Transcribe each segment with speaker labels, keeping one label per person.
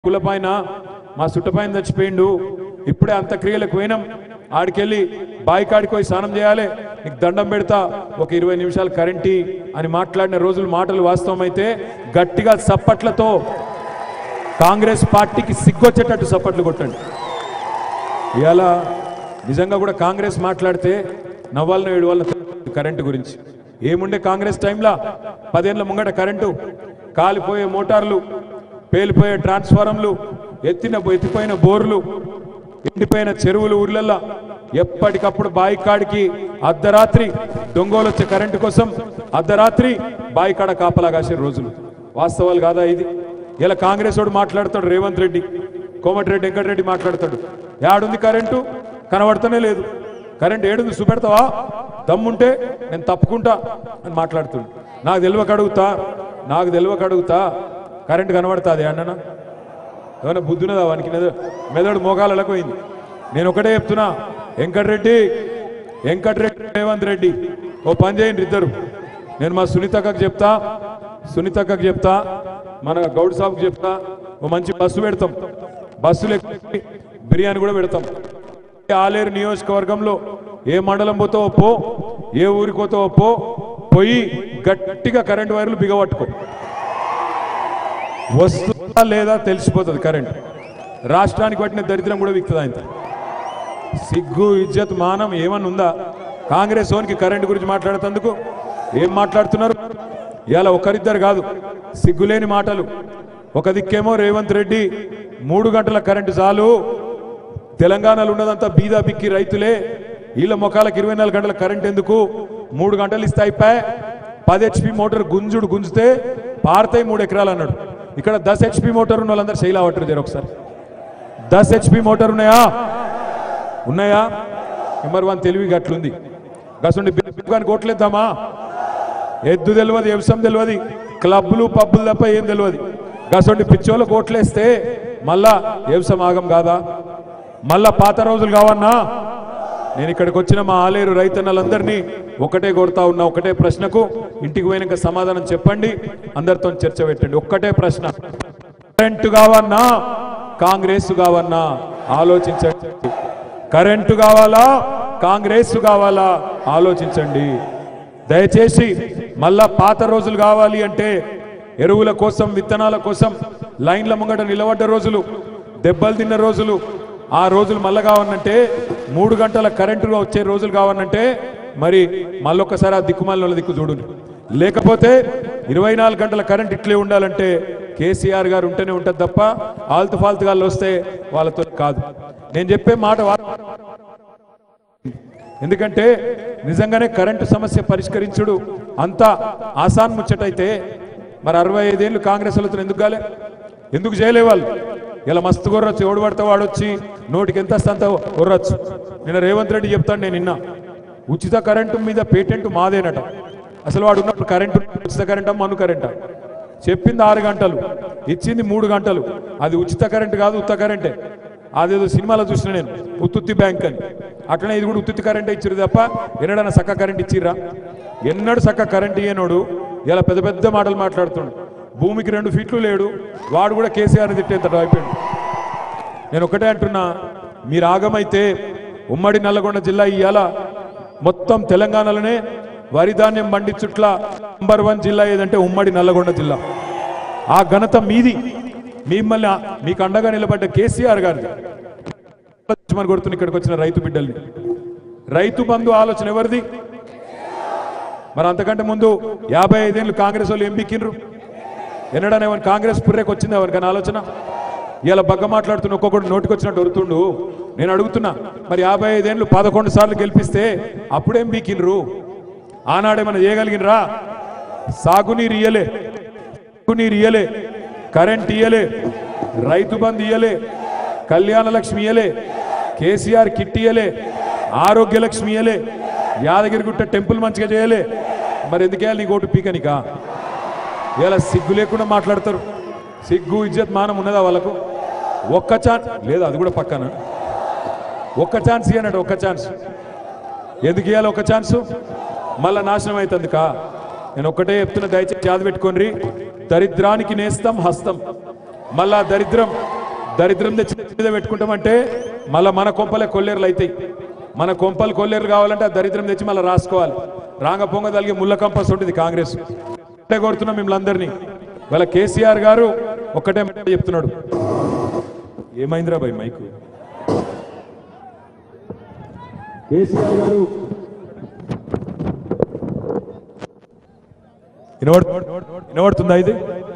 Speaker 1: కులపైన మా సుట్టపైన చచ్చిపోయిండు ఇప్పుడే అంత్యక్రియలకు పోయినాం ఆడికెళ్ళి బాయి కాడికి పోయి స్నానం చేయాలి నీకు దండం పెడతా ఒక ఇరవై నిమిషాలు కరెంటీ అని మాట్లాడిన రోజులు మాటలు వాస్తవం అయితే గట్టిగా సప్పట్లతో కాంగ్రెస్ పార్టీకి సిగ్గొచ్చేటట్టు సప్పట్లు కొట్టండి ఇవాళ నిజంగా కూడా కాంగ్రెస్ మాట్లాడితే నవ్వాలన ఏడు వాళ్ళ కరెంటు గురించి ఏముండే కాంగ్రెస్ టైంలో పదేళ్ల ముంగట కరెంటు కాలిపోయే మోటార్లు పేలిపోయే ట్రాన్స్ఫారంలు ఎత్తిన ఎత్తిపోయిన బోర్లు ఎండిపోయిన చెరువులు ఊర్లల్లో ఎప్పటికప్పుడు బాయి కాడికి అర్ధరాత్రి దొంగలు వచ్చే కరెంటు కోసం అర్ధరాత్రి బాయి కాడ కాపలా కాసే రోజులు వాస్తవాలు కాదా ఇది ఇలా కాంగ్రెస్ వాడు మాట్లాడతాడు రేవంత్ రెడ్డి కోమటిరెడ్డి వెంకటరెడ్డి మాట్లాడతాడు యాడుంది కరెంటు కనబడతానే లేదు కరెంట్ ఏడుంది చూపెడతావా దమ్ముంటే నేను తప్పుకుంటా అని మాట్లాడుతుండు నాకు తెలియక అడుగుతా నాకు తెలియక అడుగుతా కరెంట్ కనబడుతుంది అన్న ఏమైనా బుద్ధున్నదా వానికి మెద- మెదడు మోకాలకు పోయింది నేను ఒకటే చెప్తున్నా వెంకటరెడ్డి వెంకటరెడ్డి రేవంత్ రెడ్డి ఓ పని చేయండి ఇద్దరు నేను మా సునీతక్కకు చెప్తా సునీతక్కకు చెప్తా మన గౌడ్ సాబ్కి చెప్తా ఓ మంచి బస్సు పెడతాం బస్సులు ఎక్కి బిర్యానీ కూడా పెడతాం ఆలేరు నియోజకవర్గంలో ఏ మండలం పోతావో పో ఏ ఊరికి పోతావో పో పోయి గట్టిగా కరెంట్ వైర్లు బిగబట్టుకో వస్తుందా లేదా తెలిసిపోతుంది కరెంట్ రాష్ట్రానికి పట్టిన దరిద్రం కూడా విక్తుంది ఆయన సిగ్గు ఇజ్జత్ మానం ఏమన్నా ఉందా కాంగ్రెస్ ఓనికి కరెంట్ గురించి మాట్లాడుతందుకు ఏం మాట్లాడుతున్నారు ఇలా ఒకరిద్దరు కాదు సిగ్గులేని మాటలు ఒక దిక్కేమో రేవంత్ రెడ్డి మూడు గంటల కరెంటు చాలు తెలంగాణలో ఉన్నదంతా బీదా బిక్కి రైతులే వీళ్ళ ముఖాలకు ఇరవై నాలుగు గంటల కరెంట్ ఎందుకు మూడు గంటలు ఇస్తే అయిపోయి పది హెచ్పి మోటార్ గుంజుడు గుంజితే పారుతాయి మూడు ఎకరాలు అన్నాడు ఇక్కడ దస్ హెచ్పి మోటార్ ఉన్న వాళ్ళందరూ శైలా పట్టరు జర ఒకసారి దస్ హెచ్పి మోటార్ ఉన్నాయా ఉన్నాయా నెంబర్ వన్ తెలివి గట్లుంది గసుండి కానీ కొట్లేద్దామా ఎద్దు తెలియదు వ్యవసాయం తెలియదు క్లబ్లు పబ్బులు తప్ప ఏం తెలియదు గసండి పిచ్చోళ్ళు కోట్లేస్తే మళ్ళా వ్యవసాయం ఆగం కాదా మళ్ళా పాత రోజులు కావన్నా నేను ఇక్కడికి వచ్చిన మా ఆలేరు రైతన్నలందరినీ ఒకటే కొడతా ఉన్నా ఒకటే ప్రశ్నకు ఇంటికి పోయినాక సమాధానం చెప్పండి అందరితో చర్చ పెట్టండి ఒక్కటే ప్రశ్న కరెంటు కావన్నా కాంగ్రెస్ కావన్నా ఆలోచించండి కరెంటు కావాలా కాంగ్రెస్ కావాలా ఆలోచించండి దయచేసి మళ్ళా పాత రోజులు కావాలి అంటే ఎరువుల కోసం విత్తనాల కోసం లైన్ల ముంగట నిలబడ్డ రోజులు దెబ్బలు తిన్న రోజులు ఆ రోజులు మళ్ళా కావాలంటే మూడు గంటల కరెంటు వచ్చే రోజులు కావాలంటే మరి మళ్ళొక్కసారి ఆ దిక్కుమాల దిక్కు చూడు లేకపోతే ఇరవై నాలుగు గంటల కరెంట్ ఇట్లే ఉండాలంటే కేసీఆర్ గారు ఉంటేనే ఉంటుంది తప్ప ఆల్తు ఫాల్తు గాళ్ళు వస్తే వాళ్ళతో కాదు నేను చెప్పే మాట వా- ఎందుకంటే నిజంగానే కరెంటు సమస్య పరిష్కరించుడు అంత ఆసాన్ ముచ్చటైతే మరి అరవై ఐదేళ్ళు కాంగ్రెస్ వాళ్ళతో ఎందుకు కాలే ఎందుకు చేయలే వాళ్ళు ఇలా మస్తు కొర్రొచ్చు ఎవడు పడితే వాడు వచ్చి నోటికి ఎంత అంత కొర్రొచ్చు నిన్న రేవంత్ రెడ్డి చెప్తాను నేను నిన్న ఉచిత కరెంటు మీద పేటెంట్ మాదేనట అసలు వాడు ఉన్నప్పుడు కరెంటు ఉచిత కరెంటా మను కరెంటా చెప్పింది ఆరు గంటలు ఇచ్చింది మూడు గంటలు అది ఉచిత కరెంట్ కాదు ఉత్త కరెంటే అదేదో సినిమాలో చూసిన నేను ఉత్తుత్తి బ్యాంక్ అని అట్లనే ఇది కూడా ఉత్తుత్తి కరెంటే ఇచ్చిరు తప్ప ఎన్నడన్నా సక్క కరెంట్ ఇచ్చిర్రా ఎన్నడు సక్క కరెంట్ ఇయ్యనోడు ఇలా పెద్ద పెద్ద మాటలు మాట్లాడుతుండు భూమికి రెండు ఫీట్లు లేడు వాడు కూడా కేసీఆర్ని తిట్టేంత అయిపోయాడు నేను ఒకటే అంటున్నా మీరు ఆగమైతే ఉమ్మడి నల్లగొండ జిల్లా ఇవాళ మొత్తం తెలంగాణలోనే వరి ధాన్యం పండించుట్ల నంబర్ వన్ జిల్లా ఏదంటే ఉమ్మడి నల్లగొండ జిల్లా ఆ ఘనత మీది మిమ్మల్ని ఆ- మీకు అండగా నిలబడ్డ కేసీఆర్ గారిది మన కొడుతున్న ఇక్కడికి వచ్చిన రైతు బిడ్డల్ని రైతు బంధు ఆలోచన ఎవరిది మరి అంతకంటే ముందు యాభై ఐదేళ్ళు కాంగ్రెస్ వాళ్ళు ఏం బిక్కిండ్రు ఎన్నడనే ఎవరి కాంగ్రెస్ పుర్రెకి వచ్చింది ఎవరికైనా ఆలోచన ఇలా బగ్గ మాట్లాడుతున్న ఒక్కొక్కడు నోటికి వచ్చినట్టు వరుతుండు నేను అడుగుతున్నా మరి యాభై ఐదేళ్ళు పదకొండు సార్లు గెలిపిస్తే అప్పుడేం బీకినరు ఆనాడేమైనా చేయగలిగినరా సాగునీరు ఇయ్యలే సాగునీరు ఇయ్యలే కరెంట్ ఇయ్యలే రైతు బంధు ఇయ్యలే కళ్యాణ లక్ష్మి ఇయ్యలే కేసీఆర్ కిట్ ఇయ్యలే ఆరోగ్య లక్ష్మి ఇయ్యలే యాదగిరిగుట్ట టెంపుల్ మంచిగా చేయలే మరి ఎందుకేయాలి నీ ఓటు పీకనికా ఇలా సిగ్గు లేకుండా మాట్లాడతారు సిగ్గు ఇజ్జత్ మానం ఉన్నదా వాళ్ళకు ఒక్క ఛాన్స్ లేదు అది కూడా పక్కన ఒక్క ఛాన్స్ ఇయ్యనడు ఒక్క ఛాన్స్ ఎందుకు ఇవ్వాలి ఒక ఛాన్సు మళ్ళా నాశనం అవుతుంది కా నేను ఒక్కటే చెప్తున్నా దయచేసి యాద పెట్టుకోండి దరిద్రానికి నేస్తం హస్తం మళ్ళా దరిద్రం దరిద్రం తెచ్చి నెత్తి మీద పెట్టుకుంటామంటే మళ్ళీ మన కొంపలే కొల్లేరులు అవుతాయి మన కొంపలు కొల్లేరు కావాలంటే ఆ దరిద్రం తెచ్చి మళ్ళీ రాసుకోవాలి రాంగ పొంగ తలిగి ముళ్ళ కంపస్ ఉంటుంది కాంగ్రెస్ ఒకటే కోరుతున్నాం మిమ్మల్ని అందరినీ ఇవాళ కేసీఆర్ గారు ఒక్కటే మాట చెప్తున్నాడు ఏమైందిరా భయ్ మైకు కేసీఆర్ గారు వినబడు వినబడుతుందా ఇది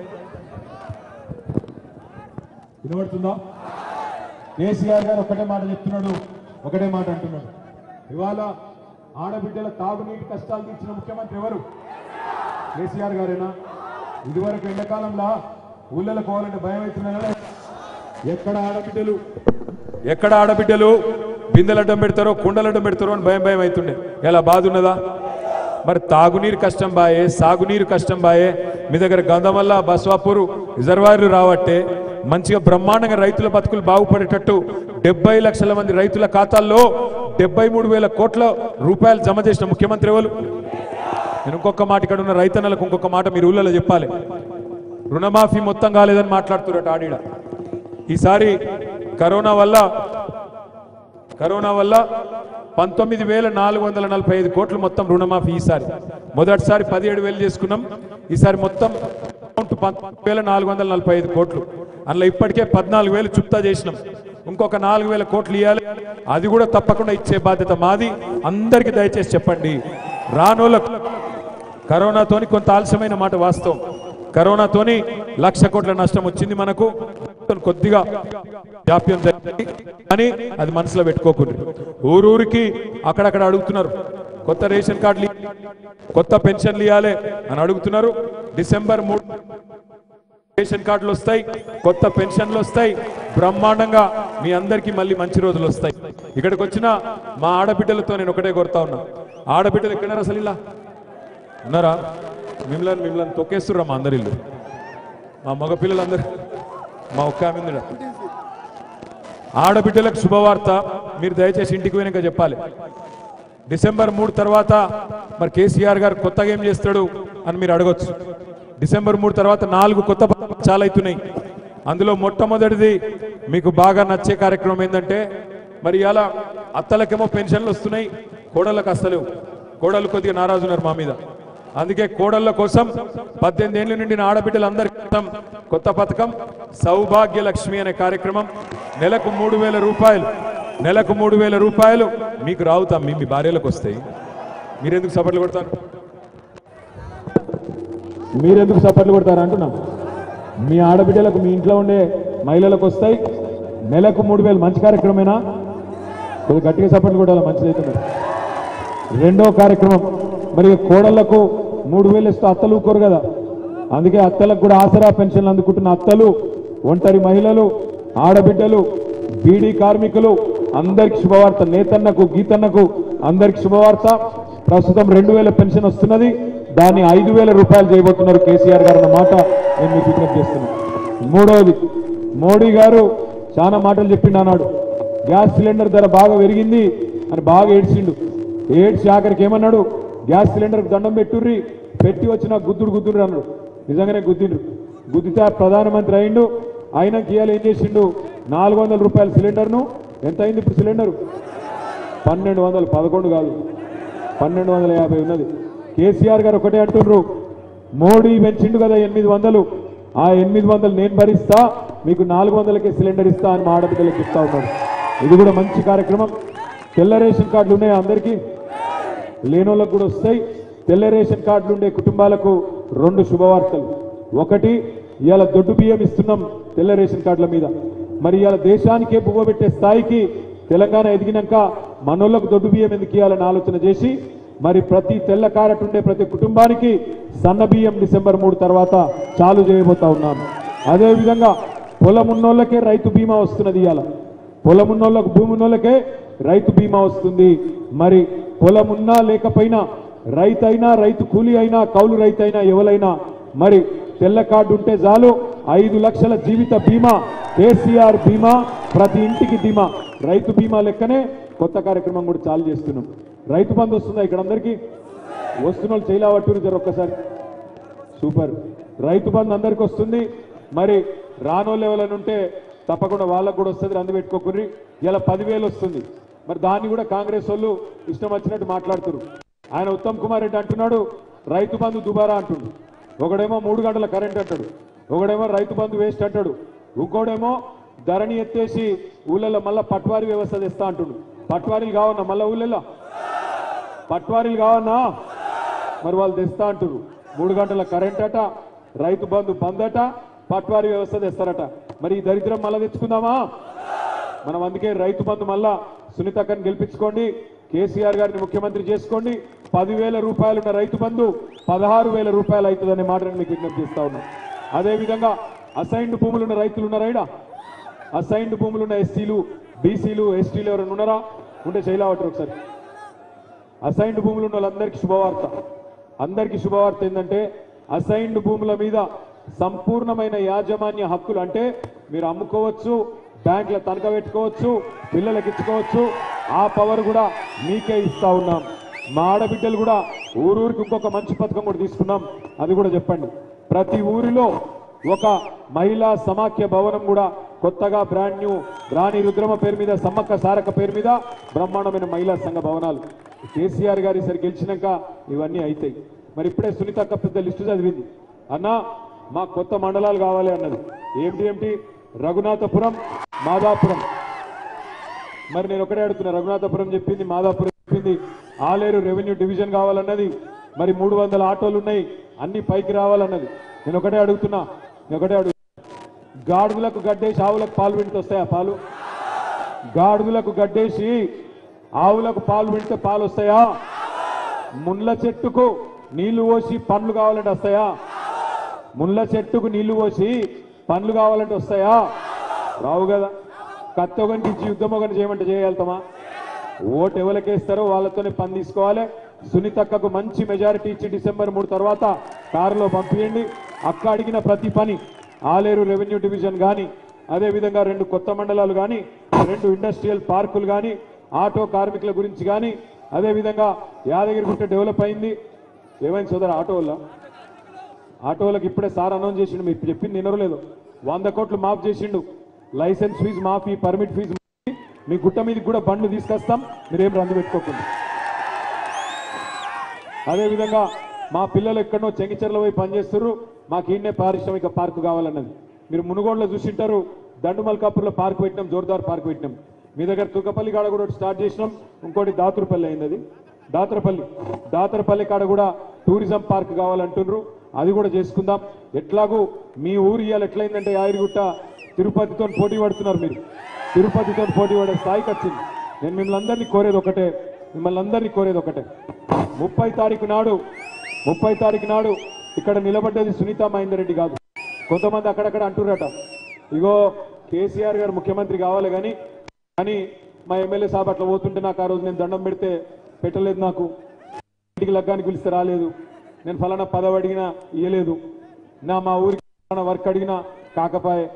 Speaker 1: వినబడుతుందా కేసీఆర్ గారు ఒకటే మాట చెప్తున్నాడు ఒకటే మాట అంటున్నాడు ఇవాళ ఆడబిడ్డల తాగునీటి కష్టాలు తీర్చిన ముఖ్యమంత్రి ఎవరు కేసీఆర్ గారేనా ఇదివరకు ఎండాకాలంలో ఊళ్ళలో పోవాలంటే భయం అవుతున్నా ఎక్కడ ఆడబిడ్డలు ఎక్కడ ఆడబిడ్డలు బిందెలడ్డం పెడతారో కుండలడ్డం పెడతారో అని భయం భయం అవుతుండే ఎలా బాధ ఉన్నదా మరి తాగునీరు కష్టం బాయే సాగునీరు కష్టం బాయే మీ దగ్గర గంధమల్ల బస్వాపూర్ రిజర్వాయర్లు రావట్టే మంచిగా బ్రహ్మాండంగా రైతుల బతుకులు బాగుపడేటట్టు డెబ్బై లక్షల మంది రైతుల ఖాతాల్లో డెబ్బై మూడు వేల కోట్ల రూపాయలు జమ చేసిన ముఖ్యమంత్రి ఎవరు నేను ఇంకొక మాట ఇక్కడ ఉన్న రైతన్నలకు ఇంకొక మాట మీరు ఊళ్ళలో చెప్పాలి రుణమాఫీ మొత్తం కాలేదని మాట్లాడుతున్నట్టు ఆడిడ ఈసారి కరోనా వల్ల కరోనా వల్ల పంతొమ్మిది వేల నాలుగు వందల నలభై ఐదు కోట్లు మొత్తం రుణమాఫీ ఈసారి మొదటిసారి పదిహేడు వేలు చేసుకున్నాం ఈసారి మొత్తం అమౌంట్ పంతొమ్మిది వేల నాలుగు వందల నలభై ఐదు కోట్లు అందులో ఇప్పటికే పద్నాలుగు వేలు చుప్తా చేసినాం ఇంకొక నాలుగు వేల కోట్లు ఇవ్వాలి అది కూడా తప్పకుండా ఇచ్చే బాధ్యత మాది అందరికీ దయచేసి చెప్పండి రానోళ్ళకు కరోనాతోని కొంత ఆలస్యమైన మాట వాస్తవం కరోనాతోని లక్ష కోట్ల నష్టం వచ్చింది మనకు కొద్దిగా జాప్యం జరిగింది కానీ అది మనసులో పెట్టుకోకుండా ఊరూరికి అక్కడక్కడ అడుగుతున్నారు కొత్త రేషన్ కార్డులు ఇ- కొత్త పెన్షన్లు ఇవ్వాలి అని అడుగుతున్నారు డిసెంబర్ మూడు రేషన్ కార్డులు వస్తాయి కొత్త పెన్షన్లు వస్తాయి బ్రహ్మాండంగా మీ అందరికీ మళ్ళీ మంచి రోజులు వస్తాయి ఇక్కడికి వచ్చిన మా ఆడబిడ్డలతో నేను ఒకటే కోరుతా ఉన్నా ఆడబిడ్డలు ఎక్కడారు అసలు ఇలా ఉన్నారా మిమ్మల్ని మిమ్మల్ని తొక్కేస్తుర్రా మా అందరి ఇల్లు మా మగపిల్లలందరూ మా ఒక్క ఆమె ఉంది ఈడ. ఆడబిడ్డలకు శుభవార్త మీరు దయచేసి ఇంటికి పోయినాక చెప్పాలి డిసెంబర్ మూడు తర్వాత మరి కేసీఆర్ గారు కొత్తగా ఏం చేస్తాడు అని మీరు అడగొచ్చు డిసెంబర్ మూడు తర్వాత నాలుగు కొత్త పథకాలు చాలా అవుతున్నాయి అందులో మొట్టమొదటిది మీకు బాగా నచ్చే కార్యక్రమం ఏంటంటే మరి ఇలా అత్తలకేమో పెన్షన్లు వస్తున్నాయి కోడళ్ళకు అస్తలేవు కోడళ్ళు కొద్దిగా నారాజు ఉన్నారు మా మీద అందుకే కోడళ్ళ కోసం పద్దెనిమిది ఏళ్ళ నుండి ఆడబిడ్డలందరి కోసం కొత్త పథకం సౌభాగ్య లక్ష్మి అనే కార్యక్రమం నెలకు మూడు వేల రూపాయలు నెలకు మూడు వేల రూపాయలు మీకు రావుతాం మీ మీ భార్యలకు వస్తాయి మీరెందుకు సపర్లు కొడతారు మీరెందుకు సపర్లు కొడతారు అంటున్నాం మీ ఆడబిడ్డలకు మీ ఇంట్లో ఉండే మహిళలకు వస్తాయి నెలకు మూడు వేలు మంచి కార్యక్రమేనా కొద్దిగా గట్టిగా సపర్లు కొట్టాలి మంచిదైతే మరి రెండో కార్యక్రమం మరి కోడళ్లకు మూడు వేలు ఇస్తూ అత్తలు ఊరుకోరు కదా అందుకే అత్తలకు కూడా ఆసరా పెన్షన్లు అందుకుంటున్న అత్తలు ఒంటరి మహిళలు ఆడబిడ్డలు బీడీ కార్మికులు అందరికి శుభవార్త నేతన్నకు గీతన్నకు అందరికి శుభవార్త ప్రస్తుతం రెండు వేల పెన్షన్ వస్తున్నది దాన్ని ఐదు వేల రూపాయలు చేయబోతున్నారు కేసీఆర్ గారు అన్న మాట నేను మీకు విజ్ఞప్తి చేస్తున్నాను మూడవది మోడీ గారు చాలా మాటలు చెప్పిండు అన్నాడు గ్యాస్ సిలిండర్ ధర బాగా పెరిగింది అని బాగా ఏడ్చిండు ఏడ్చి ఆఖరికి ఏమన్నాడు గ్యాస్ సిలిండర్ దండం పెట్టుర్రి పెట్టి వచ్చిన గుద్దుడు గుద్దుడు అన్నాడు నిజంగానే గుద్దిండ్రు గుద్దితే ఆ ప్రధానమంత్రి అయిండు ఆయన గీయాలి ఏం చేసిండు నాలుగు వందల రూపాయల సిలిండర్ను ఎంత అయింది ఇప్పుడు సిలిండర్ పన్నెండు వందలు పదకొండు కాదు పన్నెండు వందల యాభై ఉన్నది కేసీఆర్ గారు ఒకటే అంటుండ్రు మోడీ పెంచిండు కదా ఎనిమిది వందలు ఆ ఎనిమిది వందలు నేను భరిస్తా మీకు నాలుగు వందలకే సిలిండర్ ఇస్తా అని మా ఆడబిడ్డలకు ఇస్తా ఉన్నాడు ఇది కూడా మంచి కార్యక్రమం తెల్ల రేషన్ కార్డులు ఉన్నాయి అందరికీ లేనోళ్ళకు కూడా వస్తాయి తెల్ల రేషన్ కార్డులు ఉండే కుటుంబాలకు రెండు శుభవార్తలు ఒకటి ఇవాళ దొడ్డు బియ్యం ఇస్తున్నాం తెల్ల రేషన్ కార్డుల మీద మరి ఇవాళ దేశానికే బువ్వ పెట్టే స్థాయికి తెలంగాణ ఎదిగినాక మనోళ్ళకు దొడ్డు బియ్యం ఎందుకు ఇవ్వాలని ఆలోచన చేసి మరి ప్రతి తెల్ల కారట్ ఉండే ప్రతి కుటుంబానికి సన్న బియ్యం డిసెంబర్ మూడు తర్వాత చాలు చేయబోతా ఉన్నాం అదేవిధంగా పొలం ఉన్నోళ్ళకే రైతు బీమా వస్తున్నది ఇవాళ పొలం ఉన్నోళ్ళకు భూమి ఉన్నోళ్ళకే రైతు బీమా వస్తుంది మరి పొలం ఉన్నా లేకపోయినా రైతు అయినా రైతు కూలి అయినా కౌలు రైతు అయినా ఎవరైనా మరి తెల్ల కార్డు ఉంటే చాలు ఐదు లక్షల జీవిత బీమా కేసీఆర్ బీమా ప్రతి ఇంటికి బీమా రైతు బీమా లెక్కనే కొత్త కార్యక్రమం కూడా చాలు చేస్తున్నాం రైతు బంధు వస్తుందా ఇక్కడ అందరికీ వస్తున్న వాళ్ళు చేయలేవట్టు జర ఒక్కసారి సూపర్ రైతు బంధు అందరికి వస్తుంది మరి రానోళ్ళు ఎవరైనా ఉంటే తప్పకుండా వాళ్ళకు కూడా వస్తుంది రంది పెట్టుకోకుర్రి ఇలా పదివేలు వస్తుంది మరి దాన్ని కూడా కాంగ్రెస్ వాళ్ళు ఇష్టం వచ్చినట్టు మాట్లాడుతున్నారు ఆయన ఉత్తమ్ కుమార్ రెడ్డి అంటున్నాడు రైతు బంధు దుబారా అంటుండు ఒకడేమో మూడు గంటల కరెంట్ అంటాడు ఒకడేమో రైతు బంధు వేస్ట్ అంటాడు ఇంకోడేమో ధరణి ఎత్తేసి ఊళ్ళలో మళ్ళా పట్వారీ వ్యవస్థ తెస్తా అంటుండు పట్వారీలు కావన్నా మళ్ళా ఊళ్ళలో పట్వారీలు కావన్నా మరి వాళ్ళు తెస్తా అంటారు మూడు గంటల కరెంట్ అట రైతు బంధు బంద్ అట పట్వారీ వ్యవస్థ తెస్తారట మరి ఈ దరిద్రం మళ్ళా తెచ్చుకుందామా మనం అందుకే రైతు బంధు మళ్ళా సునీతక్కని గెలిపించుకోండి కేసీఆర్ గారిని ముఖ్యమంత్రి చేసుకోండి పదివేల రూపాయలున్న రైతు బంధు పదహారు వేల రూపాయలు అవుతుందనే మాట నేను మీకు విజ్ఞప్తి చేస్తా ఉన్నాం అదేవిధంగా అసైన్డ్ భూములున్న రైతులు ఉన్నారా ఈడ అసైన్డ్ భూములున్న ఎస్సీలు బీసీలు ఎస్టీలు ఎవరైనా ఉన్నారా ఉంటే చేయలేవటరు ఒకసారి అసైన్డ్ భూములు ఉన్న వాళ్ళందరికీ శుభవార్త అందరికీ శుభవార్త ఏంటంటే అసైన్డ్ భూముల మీద సంపూర్ణమైన యాజమాన్య హక్కులు అంటే మీరు అమ్ముకోవచ్చు బ్యాంకుల తనఖా పెట్టుకోవచ్చు పిల్లలకి ఇచ్చుకోవచ్చు ఆ పవర్ కూడా మీకే ఇస్తా ఉన్నాం మా ఆడబిడ్డలు కూడా ఊరూరికి ఇంకొక మంచి పథకం కూడా తీసుకున్నాం అది కూడా చెప్పండి ప్రతి ఊరిలో ఒక మహిళా సమాఖ్య భవనం కూడా కొత్తగా బ్రాండ్ న్యూ రాణి రుద్రమ పేరు మీద సమ్మక్క సారక్క పేరు మీద బ్రహ్మాండమైన మహిళా సంఘ భవనాలు కేసీఆర్ గారి సరి గెలిచినాక ఇవన్నీ అవుతాయి మరి ఇప్పుడే సునీతక్క పెద్ద లిస్టు చదివింది అన్నా మా కొత్త మండలాలు కావాలి అన్నది ఏమిటి ఏమిటి రఘునాథపురం మాదాపురం మరి నేను ఒకటే అడుగుతున్నా రఘునాథపురం చెప్పింది మాదాపురం చెప్పింది ఆలేరు రెవెన్యూ డివిజన్ కావాలన్నది మరి మూడు వందల ఆటోలు ఉన్నాయి అన్ని పైకి రావాలన్నది నేను ఒకటే అడుగుతున్నా నేను ఒకటే అడుగు గాడిదలకు గడ్డేసి ఆవులకు పాలు వింటే వస్తాయా పాలు గాడిదలకు గడ్డేసి ఆవులకు పాలు వింటే పాలు వస్తాయా ముళ్ళ చెట్టుకు నీళ్లు పోసి పండ్లు కావాలంటే వస్తాయా ముళ్ళ చెట్టుకు నీళ్లు పోసి పండ్లు కావాలంటే వస్తాయా రావు కదా కత్తి ఒకరికి ఇచ్చి యుద్ధం ఒకరిని చేయమంటే చేయగలుగుతామా ఓటు ఎవరికేస్తారో వాళ్ళతోనే పని తీసుకోవాలి సునీతక్కకు మంచి మెజారిటీ ఇచ్చి డిసెంబర్ మూడు తర్వాత కారులో పంపించండి అక్క అడిగిన ప్రతి పని ఆలేరు రెవెన్యూ డివిజన్ కానీ అదేవిధంగా రెండు కొత్త మండలాలు కానీ రెండు ఇండస్ట్రియల్ పార్కులు కానీ ఆటో కార్మికుల గురించి కానీ అదేవిధంగా యాదగిరిగుట్ట డెవలప్ అయింది ఏమైంది సోదరు ఆటో వల్ల ఆటోలకు ఇప్పుడే సార్ అనౌన్స్ చేసిండు మీరు చెప్పింది వినరు లేదు వంద కోట్లు మాఫ్ చేసిండు లైసెన్స్ ఫీజు మాఫీ పర్మిట్ ఫీజు మాఫీ మీ గుట్ట మీదకి కూడా బండ్లు తీసుకొస్తాం మీరేం రందు పెట్టుకోకుండా అదేవిధంగా మా పిల్లలు ఎక్కడో చెంగిచెర్ల పోయి పనిచేస్తున్నారు మాకు ఈయనే పారిశ్రామిక పార్కు కావాలన్నది మీరు మునుగోడులో చూసింటారు దండుమల్కాపూర్లో పార్క్ పెట్టినాం జోర్దార్ పార్క్ పెట్టినాం మీ దగ్గర తుకపల్లి కాడ కూడా ఒకటి స్టార్ట్ చేసినాం ఇంకోటి దాతురపల్లి అయింది అది దాతరపల్లి దాతరపల్లి కాడ కూడా టూరిజం పార్క్ కావాలంటున్నారు అది కూడా చేసుకుందాం ఎట్లాగూ మీ ఊరు ఇవాళ ఎట్లయిందంటే యాయిరిగుట్ట తిరుపతితో పోటీ పడుతున్నారు మీరు తిరుపతితో పోటీ పడే స్థాయికి వచ్చింది నేను మిమ్మల్ని అందరినీ కోరేది ఒకటే మిమ్మల్ని అందరినీ కోరేది ఒకటే ముప్పై తారీఖు నాడు ముప్పై తారీఖు నాడు ఇక్కడ నిలబడ్డది సునీత మహేందర్ రెడ్డి కాదు కొంతమంది అక్కడక్కడ అంటుర్రట ఇగో కేసీఆర్ గారు ముఖ్యమంత్రి కావాలి కానీ కానీ మా ఎమ్మెల్యే సాబ్ అట్లా పోతుంటే నాకు ఆ రోజు నేను దండం పెడితే పెట్టలేదు నాకు ఇంటికి లగ్గానికి పిలిస్తే రాలేదు నేను ఫలానా పదవి అడిగినా ఇయ్యలేదు నా మా ఊరికి ఫలానా వర్క్ అడిగినా కాకపాయే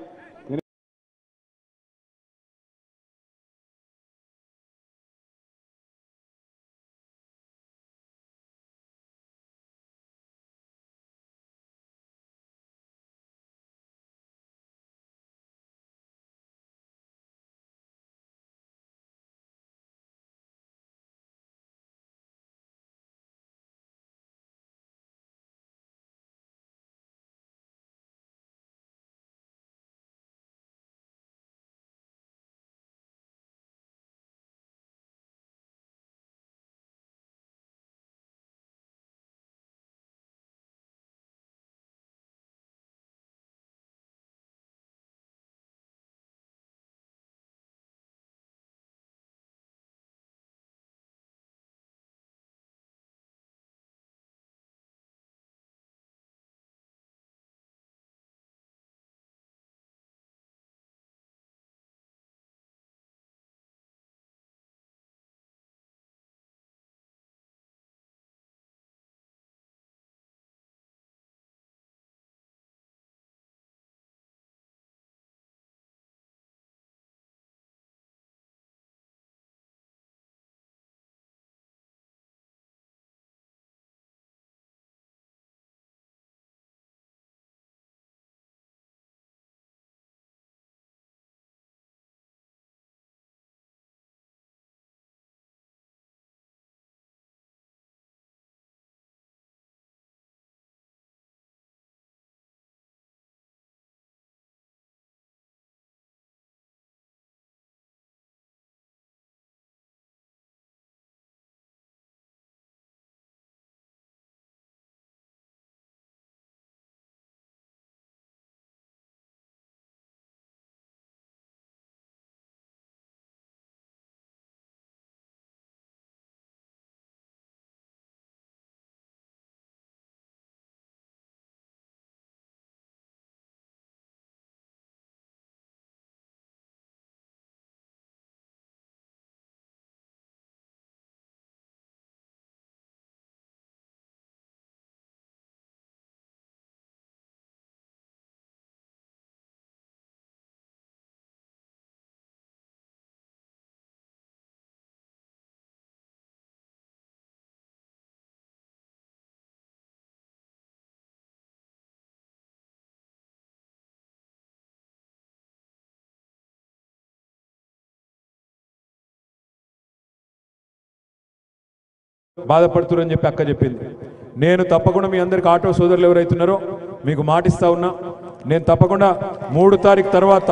Speaker 1: బాధపడుతున్నారని చెప్పి అక్క చెప్పింది నేను తప్పకుండా మీ అందరికి ఆటో సోదరులు ఎవరైతున్నారో మీకు మాటిస్తా ఉన్నా నేను తప్పకుండా మూడు తారీఖు తర్వాత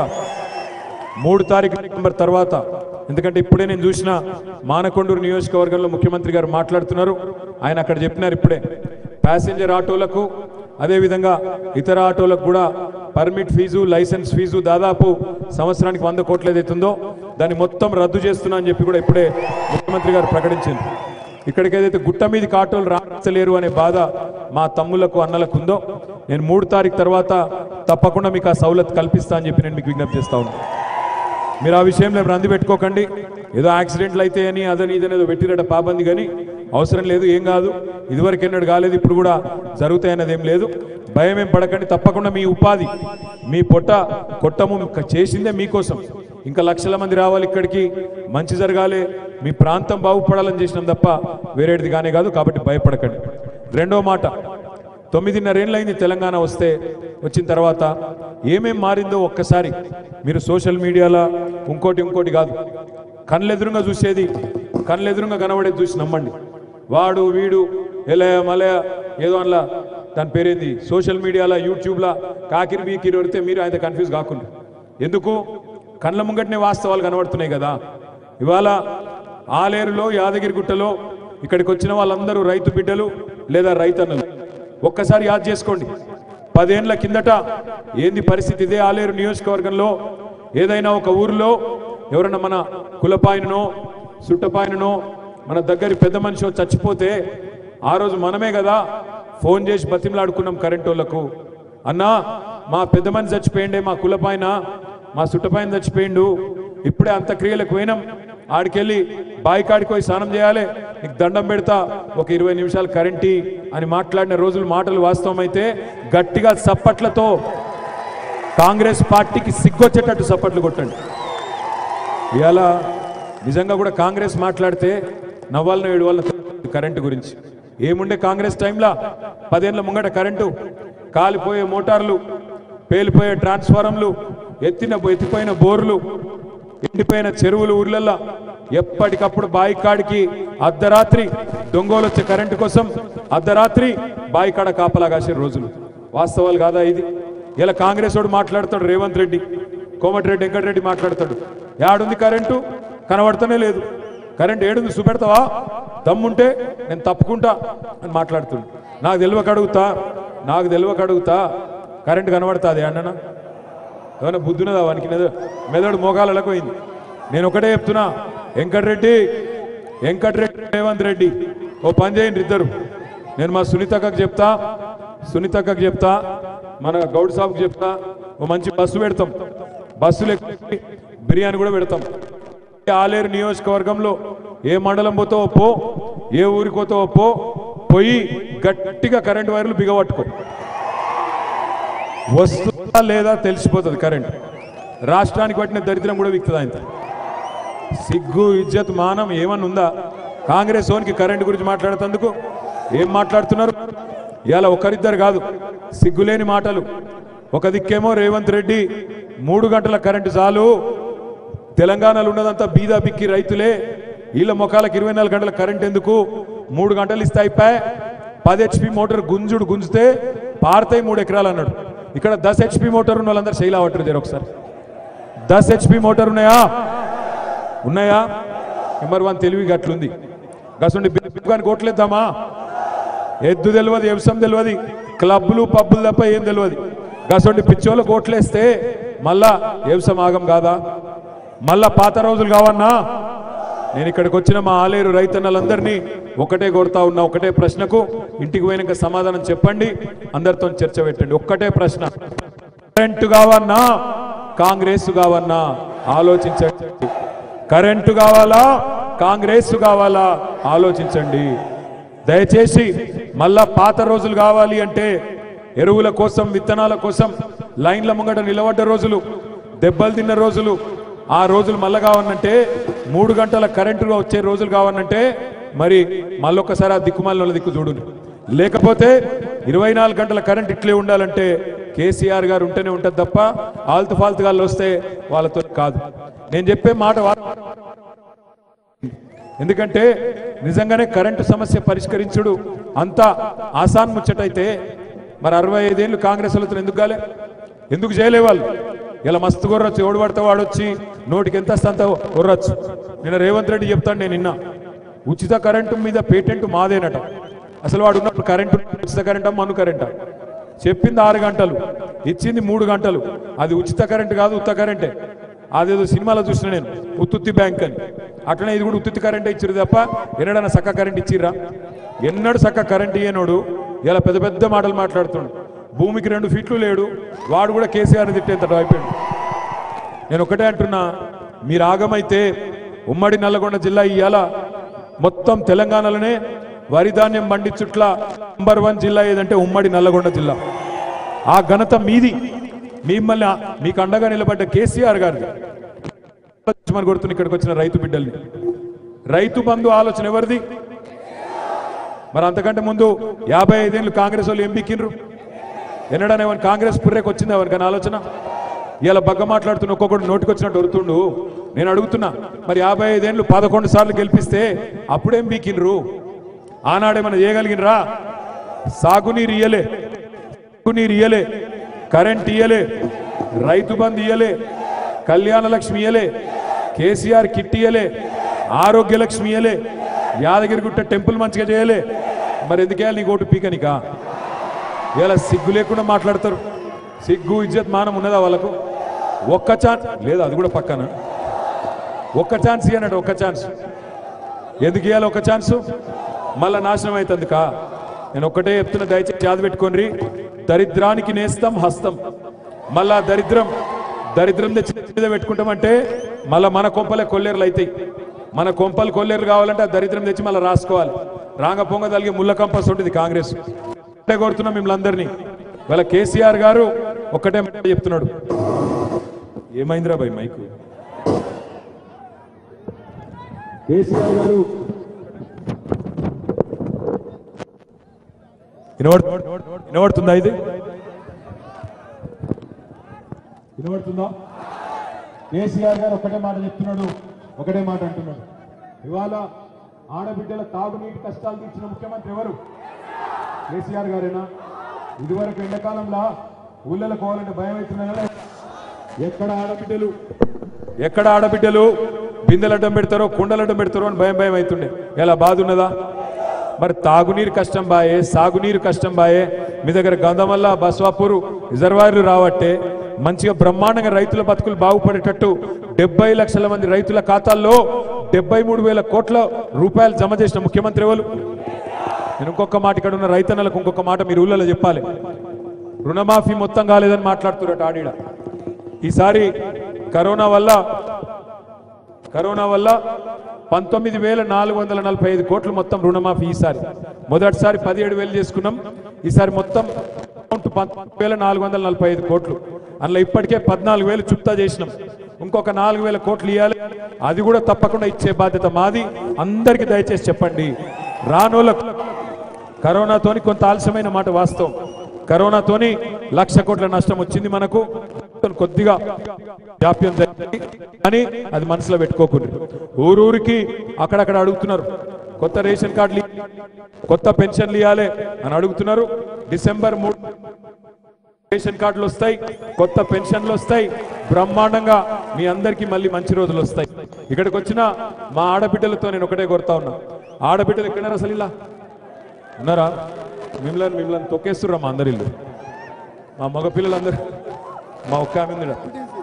Speaker 1: మూడు తారీఖు నవంబర్ తర్వాత ఎందుకంటే ఇప్పుడే నేను చూసిన మానకొండూరు నియోజకవర్గంలో ముఖ్యమంత్రి గారు మాట్లాడుతున్నారు ఆయన అక్కడ చెప్పినారు ఇప్పుడే ప్యాసింజర్ ఆటోలకు అదేవిధంగా ఇతర ఆటోలకు కూడా పర్మిట్ ఫీజు లైసెన్స్ ఫీజు దాదాపు సంవత్సరానికి వంద కోట్లు ఏదైతుందో దాన్ని మొత్తం రద్దు చేస్తున్నా అని చెప్పి కూడా ఇప్పుడే ముఖ్యమంత్రి గారు ప్రకటించింది ఇక్కడికి ఏదైతే గుట్ట మీదకి ఆటోలు రాచలేరు అనే బాధ మా తమ్ములకు అన్నలకు ఉందో నేను మూడు తారీఖు తర్వాత తప్పకుండా మీకు ఆ సౌలత్ కల్పిస్తా అని చెప్పి నేను మీకు విజ్ఞప్తి చేస్తా ఉన్నాను మీరు ఆ విషయంలో రంది పెట్టుకోకండి ఏదో యాక్సిడెంట్లు అయితే అని అదని ఇదని ఏదో పెట్టిరట పాబంది కానీ అవసరం లేదు ఏం కాదు ఇదివరకు ఎన్నడు కాలేదు ఇప్పుడు కూడా జరుగుతాయన్నది ఏం లేదు భయం ఏం పడకండి తప్పకుండా మీ ఉపాధి మీ పొట్ట కొట్టము చేసిందే మీకోసం ఇంకా లక్షల మంది రావాలి ఇక్కడికి మంచి జరగాలి మీ ప్రాంతం బాగుపడాలని చేసినాం తప్ప వేరేటిది కానే కాదు కాబట్టి భయపడకండి రెండో మాట తొమ్మిదిన్నరేళ్ళైంది తెలంగాణ వస్తే వచ్చిన తర్వాత ఏమేం మారిందో ఒక్కసారి మీరు సోషల్ మీడియాలో ఇంకోటి ఇంకోటి కాదు కళ్ళెదురుగా చూసేది కళ్ళెదురుగా కనబడేది చూసి నమ్మండి వాడు వీడు ఎలయ మలయ ఏదో అట్లా దాని పేరేంది సోషల్ మీడియాలో యూట్యూబ్లో కాకిరి బీకిరి వడితే మీరు ఆయన కన్ఫ్యూజ్ కాకుండా ఎందుకు కళ్ళ ముంగటనే వాస్తవాలు కనబడుతున్నాయి కదా ఇవాళ ఆలేరులో యాదగిరిగుట్టలో ఇక్కడికి వచ్చిన వాళ్ళందరూ రైతు బిడ్డలు లేదా రైతన్నలు ఒక్కసారి యాద్ చేసుకోండి పదేండ్ల కిందట ఏంది పరిస్థితి ఇదే ఆలేరు నియోజకవర్గంలో ఏదైనా ఒక ఊరిలో ఎవరన్నా మన కులపాయననో సుట్టపాయననో మన దగ్గరి పెద్ద మనిషి చచ్చిపోతే ఆ రోజు మనమే కదా ఫోన్ చేసి బతిమలాడుకున్నాం కరెంట్ వాళ్ళకు అన్నా మా పెద్ద మనిషి చచ్చిపోయిండే మా కులపాయన మా సుట్టపాయన చచ్చిపోయిండు ఇప్పుడే అంత్యక్రియలకు పోయినాం ఆడికెళ్ళి బాయి కాడికి పోయి స్నానం చేయాలి నీకు దండం పెడతా ఒక ఇరవై నిమిషాలు కరెంటీ అని మాట్లాడిన రోజులు మాటలు వాస్తవం అయితే గట్టిగా సప్పట్లతో కాంగ్రెస్ పార్టీకి సిగ్గొచ్చేటట్టు సప్పట్లు కొట్టండి ఇవాళ నిజంగా కూడా కాంగ్రెస్ మాట్లాడితే నవ్వాలన ఏడు వాళ్ళ కరెంటు గురించి ఏముండే కాంగ్రెస్ టైంలో పదేళ్ల ముంగట కరెంటు కాలిపోయే మోటార్లు పేలిపోయే ట్రాన్స్ఫారంలు ఎత్తిన ఎత్తిపోయిన బోర్లు ఎండిపోయిన చెరువులు ఊర్లల్లో ఎప్పటికప్పుడు బాయి కాడికి అర్ధరాత్రి దొంగలు వచ్చే కరెంటు కోసం అర్ధరాత్రి బాయి కాడ కాపలా కాసే రోజులు వాస్తవాలు కాదా ఇది ఇలా కాంగ్రెస్ వాడు మాట్లాడతాడు రేవంత్ రెడ్డి కోమటిరెడ్డి వెంకటరెడ్డి మాట్లాడతాడు యాడుంది కరెంటు కనబడతానే లేదు కరెంట్ ఏడుంది చూపెడతావా దమ్ముంటే నేను తప్పుకుంటా అని మాట్లాడుతుంది నాకు తెలియక అడుగుతా నాకు తెలియక అడుగుతా కరెంట్ కనబడుతుంది అన్ననా ఏమైనా బుద్ధున్నదా వానికి మెదడు మెదడు మోకాలకు పోయింది నేను ఒకటే చెప్తున్నా వెంకటరెడ్డి వెంకటరెడ్డి రేవంత్ రెడ్డి ఓ పని చేయండి ఇద్దరు నేను మా సునీతక్కకు చెప్తా సునీతక్కకు చెప్తా మన గౌడ్ సాబ్కి చెప్తా ఓ మంచి బస్సు పెడతాం బస్సులు ఎక్కి బిర్యానీ కూడా పెడతాం ఆలేరు నియోజకవర్గంలో ఏ మండలం పోతావో పో ఏ ఊరికి పోతావో పో పోయి గట్టిగా కరెంట్ వైర్లు బిగబట్టుకో వస్తుందా లేదా తెలిసిపోతుంది కరెంట్ రాష్ట్రానికి పట్టిన దరిద్రం కూడా విక్తుంది ఆయన సిగ్గు ఇజ్జత్ మానం ఏమన్నా ఉందా కాంగ్రెస్ ఓన్కి కరెంట్ గురించి మాట్లాడుతందుకు ఏం మాట్లాడుతున్నారు ఇలా ఒకరిద్దరు కాదు సిగ్గులేని మాటలు ఒక దిక్కేమో రేవంత్ రెడ్డి మూడు గంటల కరెంటు చాలు తెలంగాణలో ఉన్నదంతా బీదా బిక్కి రైతులే వీళ్ళ ముఖాలకు ఇరవై నాలుగు గంటల కరెంట్ ఎందుకు మూడు గంటలు ఇస్తే అయిపోయి పది హెచ్పి మోటార్ గుంజుడు గుంజితే పారుతాయి మూడు ఎకరాలు అన్నాడు ఇక్కడ దస్ హెచ్పి మోటార్ ఉన్న వాళ్ళందరూ శైలా పట్టరు జర ఒకసారి దస్ హెచ్పి మోటార్ ఉన్నాయా ఉన్నాయా నెంబర్ వన్ తెలివి గట్లుంది గసుండి కానీ కోట్లేద్దామా ఎద్దు తెలియదు వ్యవసాయం తెలియదు క్లబ్లు పబ్బులు తప్ప ఏం తెలియదు గసండి పిచ్చోళ్ళు కోట్లేస్తే మళ్ళా వ్యవసాయం ఆగం కాదా మళ్ళా పాత రోజులు కావన్నా నేను ఇక్కడికి వచ్చిన మా ఆలేరు రైతన్నలందరినీ ఒకటే కొడతా ఉన్నా ఒకటే ప్రశ్నకు ఇంటికి పోయినాక సమాధానం చెప్పండి అందరితో చర్చ పెట్టండి ఒక్కటే ప్రశ్న కరెంటు కావన్నా కాంగ్రెస్ కావన్నా ఆలోచించండి కరెంటు కావాలా కాంగ్రెస్ కావాలా ఆలోచించండి దయచేసి మళ్ళా పాత రోజులు కావాలి అంటే ఎరువుల కోసం విత్తనాల కోసం లైన్ల ముంగట నిలబడ్డ రోజులు దెబ్బలు తిన్న రోజులు ఆ రోజులు మళ్ళా కావాలంటే మూడు గంటల కరెంటుగా వచ్చే రోజులు కావాలంటే మరి మళ్ళొక్కసారి ఆ దిక్కుమాల దిక్కు చూడు లేకపోతే ఇరవై నాలుగు గంటల కరెంట్ ఇట్లే ఉండాలంటే కేసీఆర్ గారు ఉంటేనే ఉంటుంది తప్ప ఆల్తు ఫాల్తు గాళ్ళు వస్తే వాళ్ళతో కాదు నేను చెప్పే మాట వా- ఎందుకంటే నిజంగానే కరెంటు సమస్య పరిష్కరించుడు అంత ఆసాన్ ముచ్చటైతే మరి అరవై ఐదేళ్ళు కాంగ్రెస్ వాళ్ళతో ఎందుకు కాలే ఎందుకు చేయలే వాళ్ళు ఇలా మస్తు కొర్రొచ్చు ఎవడు పడితే వాడు వచ్చి నోటికి ఎంత వస్తే అంత కొర్రొచ్చు నిన్న రేవంత్ రెడ్డి చెప్తాను నేను నిన్న ఉచిత కరెంటు మీద పేటెంట్ మాదేనట అసలు వాడు ఉన్నప్పుడు కరెంటు ఉచిత కరెంటా మన్ను కరెంటా చెప్పింది ఆరు గంటలు ఇచ్చింది మూడు గంటలు అది ఉచిత కరెంట్ కాదు ఉత్త కరెంటే అదేదో సినిమాలో చూసిన నేను ఉత్తుత్తి బ్యాంక్ అని అట్లనే ఇది కూడా ఉత్తుత్తి కరెంటే ఇచ్చిరు తప్ప ఎన్నడన్నా సక్క కరెంట్ ఇచ్చిర్రా ఎన్నడు సక్క కరెంట్ ఇయ్యనోడు ఇలా పెద్ద పెద్ద మాటలు మాట్లాడుతుండు భూమికి రెండు ఫీట్లు లేడు వాడు కూడా కేసీఆర్ని తిట్టేంతటి అయిపోయాడు నేను ఒకటే అంటున్నా మీరు ఆగమైతే ఉమ్మడి నల్లగొండ జిల్లా ఇవాళ మొత్తం తెలంగాణలోనే వరి ధాన్యం పండించుట్ల నంబర్ వన్ జిల్లా ఏదంటే ఉమ్మడి నల్లగొండ జిల్లా ఆ ఘనత మీది మిమ్మల్ని ఆ- మీకు అండగా నిలబడ్డ కేసీఆర్ గారిది మన కొడుతున్న ఇక్కడికి వచ్చిన రైతు బిడ్డల్ని రైతు బంధు ఆలోచన ఎవరిది మరి అంతకంటే ముందు యాభై ఐదేళ్ళు కాంగ్రెస్ వాళ్ళు ఏం బిక్కిండ్రు ఎన్నడనే ఎవరి కాంగ్రెస్ పుర్రెకి వచ్చింది ఎవరికైనా ఆలోచన ఇలా బగ్గ మాట్లాడుతున్న ఒక్కొక్కడు నోటికి వచ్చినట్టు వరుతుండు నేను అడుగుతున్నా మరి యాభై ఐదేళ్ళు పదకొండు సార్లు గెలిపిస్తే అప్పుడేం బీకిండ్రు ఆనాడేమైనా చేయగలిగినరా సాగునీరు ఇయ్యలే సాగునీరు ఇయ్యలే కరెంట్ ఇయ్యలే రైతు బంధు ఇయ్యలే కళ్యాణ లక్ష్మి ఇయ్యలే కేసీఆర్ కిట్ ఇయ్యలే ఆరోగ్య లక్ష్మి ఇయ్యలే యాదగిరిగుట్ట టెంపుల్ మంచిగా చేయలే మరి ఎందుకేయాలి నీకు ఓటు పీకనికా ఇలా సిగ్గు లేకుండా మాట్లాడతారు సిగ్గు ఇజ్జత్ మానం ఉన్నదా వాళ్ళకు ఒక్క ఛాన్స్ లేదు అది కూడా పక్కన ఒక్క ఛాన్స్ ఇవ్వనాడు ఒక్క ఛాన్స్ ఎందుకు ఇవ్వాలి ఒక్క ఛాన్స్ మళ్ళా నాశనం అవుతుంది కా నేను ఒక్కటే చెప్తున్నా దయచేసి యాద పెట్టుకోండి దరిద్రానికి నేస్తం హస్తం మళ్ళా దరిద్రం దరిద్రం తెచ్చి మీద పెట్టుకుంటామంటే మళ్ళా మన కొంపలే కొల్లేరులు అవుతాయి మన కొంపలు కొల్లేరు కావాలంటే ఆ దరిద్రం తెచ్చి మళ్ళీ రాసుకోవాలి రాంగ పొంగ తలిగి ముళ్ళ కంపస్ ఉంటుంది కాంగ్రెస్ ఒకటే కోరుతున్నాం మిమ్మల్ని అందరినీ వాళ్ళ కేసీఆర్ గారు ఒక్కటే మాట చెప్తున్నాడు ఏమైందిరా భయ్ మైకు కేసీఆర్ గారు వినబడు వినబడుతుందా ఇది వినబడుతుందా కేసీఆర్ గారు ఒకటే మాట చెప్తున్నాడు ఒకటే మాట అంటున్నాడు ఇవాళ ఆడబిడ్డల తాగునీటి కష్టాలు తీర్చిన ముఖ్యమంత్రి ఎవరు కేసీఆర్ గారేనా ఇదివరకు ఎండాకాలంలో ఊళ్ళలో పోవాలంటే భయం అవుతుందా ఎక్కడ ఆడబిడ్డలు ఎక్కడ ఆడబిడ్డలు బిందెలు అడ్డం పెడతారో కుండలు అడ్డం పెడతారో అని భయం భయం అవుతుండే ఎలా బాధ ఉన్నదా మరి తాగునీరు కష్టం బాయే సాగునీరు కష్టం బాయే మీ దగ్గర గంధమల్ల బస్వాపూర్ రిజర్వాయర్లు రావట్టే మంచిగా బ్రహ్మాండంగా రైతుల బతుకులు బాగుపడేటట్టు డెబ్బై లక్షల మంది రైతుల ఖాతాల్లో డెబ్బై మూడు వేల కోట్ల రూపాయలు జమ చేసిన ముఖ్యమంత్రి ఎవరు నేను ఇంకొక మాట ఇక్కడ ఉన్న రైతన్నలకు ఇంకొక మాట మీరు ఊళ్ళలో చెప్పాలి రుణమాఫీ మొత్తం కాలేదని మాట్లాడుతున్నట్టు ఆడిడ ఈసారి కరోనా వల్ల కరోనా వల్ల పంతొమ్మిది వేల నాలుగు వందల నలభై ఐదు కోట్లు మొత్తం రుణమాఫీ ఈసారి మొదటిసారి పదిహేడు వేలు చేసుకున్నాం ఈసారి మొత్తం అమౌంట్ పంతొమ్మిది వేల నాలుగు వందల నలభై ఐదు కోట్లు అందులో ఇప్పటికే పద్నాలుగు వేలు చుప్తా చేసినాం ఇంకొక నాలుగు వేల కోట్లు ఇవ్వాలి అది కూడా తప్పకుండా ఇచ్చే బాధ్యత మాది అందరికీ దయచేసి చెప్పండి రానోళ్ళకు కరోనాతోని కొంత ఆలస్యమైన మాట వాస్తవం కరోనాతోని లక్ష కోట్ల నష్టం వచ్చింది మనకు కొద్దిగా జాప్యం జరిగింది కానీ అది మనసులో పెట్టుకోకుండా ఊరూరికి అక్కడక్కడ అడుగుతున్నారు కొత్త రేషన్ కార్డులు ఇ- కొత్త పెన్షన్లు ఇవ్వాలి అని అడుగుతున్నారు డిసెంబర్ మూడు రేషన్ కార్డులు వస్తాయి కొత్త పెన్షన్లు వస్తాయి బ్రహ్మాండంగా మీ అందరికీ మళ్ళీ మంచి రోజులు వస్తాయి ఇక్కడికి వచ్చిన మా ఆడబిడ్డలతో నేను ఒకటే కోరుతా ఉన్నా ఆడబిడ్డలు ఎక్కడారు అసలు ఇలా ఉన్నారా మిమ్మల్ని మిమ్మల్ని తొక్కేస్తుర్రా మా అందరి ఇల్లు మా మగ పిల్లలందరూ మా ఒక్క ఆమె ఉందిరా.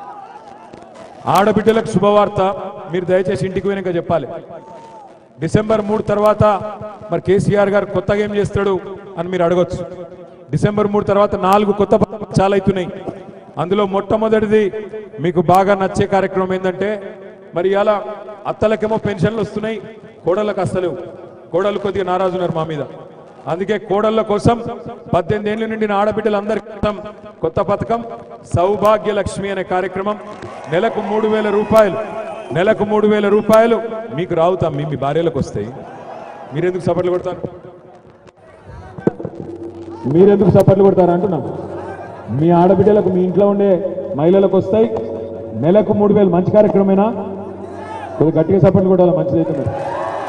Speaker 1: ఆడబిడ్డలకు శుభవార్త మీరు దయచేసి ఇంటికి పోయినాక చెప్పాలి డిసెంబర్ మూడు తర్వాత మరి కేసీఆర్ గారు కొత్తగా ఏం చేస్తాడు అని మీరు అడగొచ్చు డిసెంబర్ మూడు తర్వాత నాలుగు కొత్త పథకాలు చాలా అవుతున్నాయి అందులో మొట్టమొదటిది మీకు బాగా నచ్చే కార్యక్రమం ఏంటంటే మరి ఇలా అత్తలకేమో పెన్షన్లు వస్తున్నాయి కోడళ్ళకు అస్తలేవు కోడలు కొద్దిగా నారాజు ఉన్నారు మా మీద అందుకే కోడళ్ళ కోసం పద్దెనిమిది ఏళ్ళ నుండి ఆడబిడ్డలందరి కోసం కొత్త పథకం సౌభాగ్య లక్ష్మి అనే కార్యక్రమం నెలకు మూడు వేల రూపాయలు నెలకు మూడు వేల రూపాయలు మీకు రావుతాం మీ మీ భార్యలకు వస్తాయి మీరెందుకు సపర్లు కొడతారు మీరెందుకు సపర్లు కొడతారు అంటున్నాం మీ ఆడబిడ్డలకు మీ ఇంట్లో ఉండే మహిళలకు వస్తాయి నెలకు మూడు వేలు మంచి కార్యక్రమేనా కొద్దిగా గట్టిగా సపర్లు కొట్టాలి మంచిదైతే మరి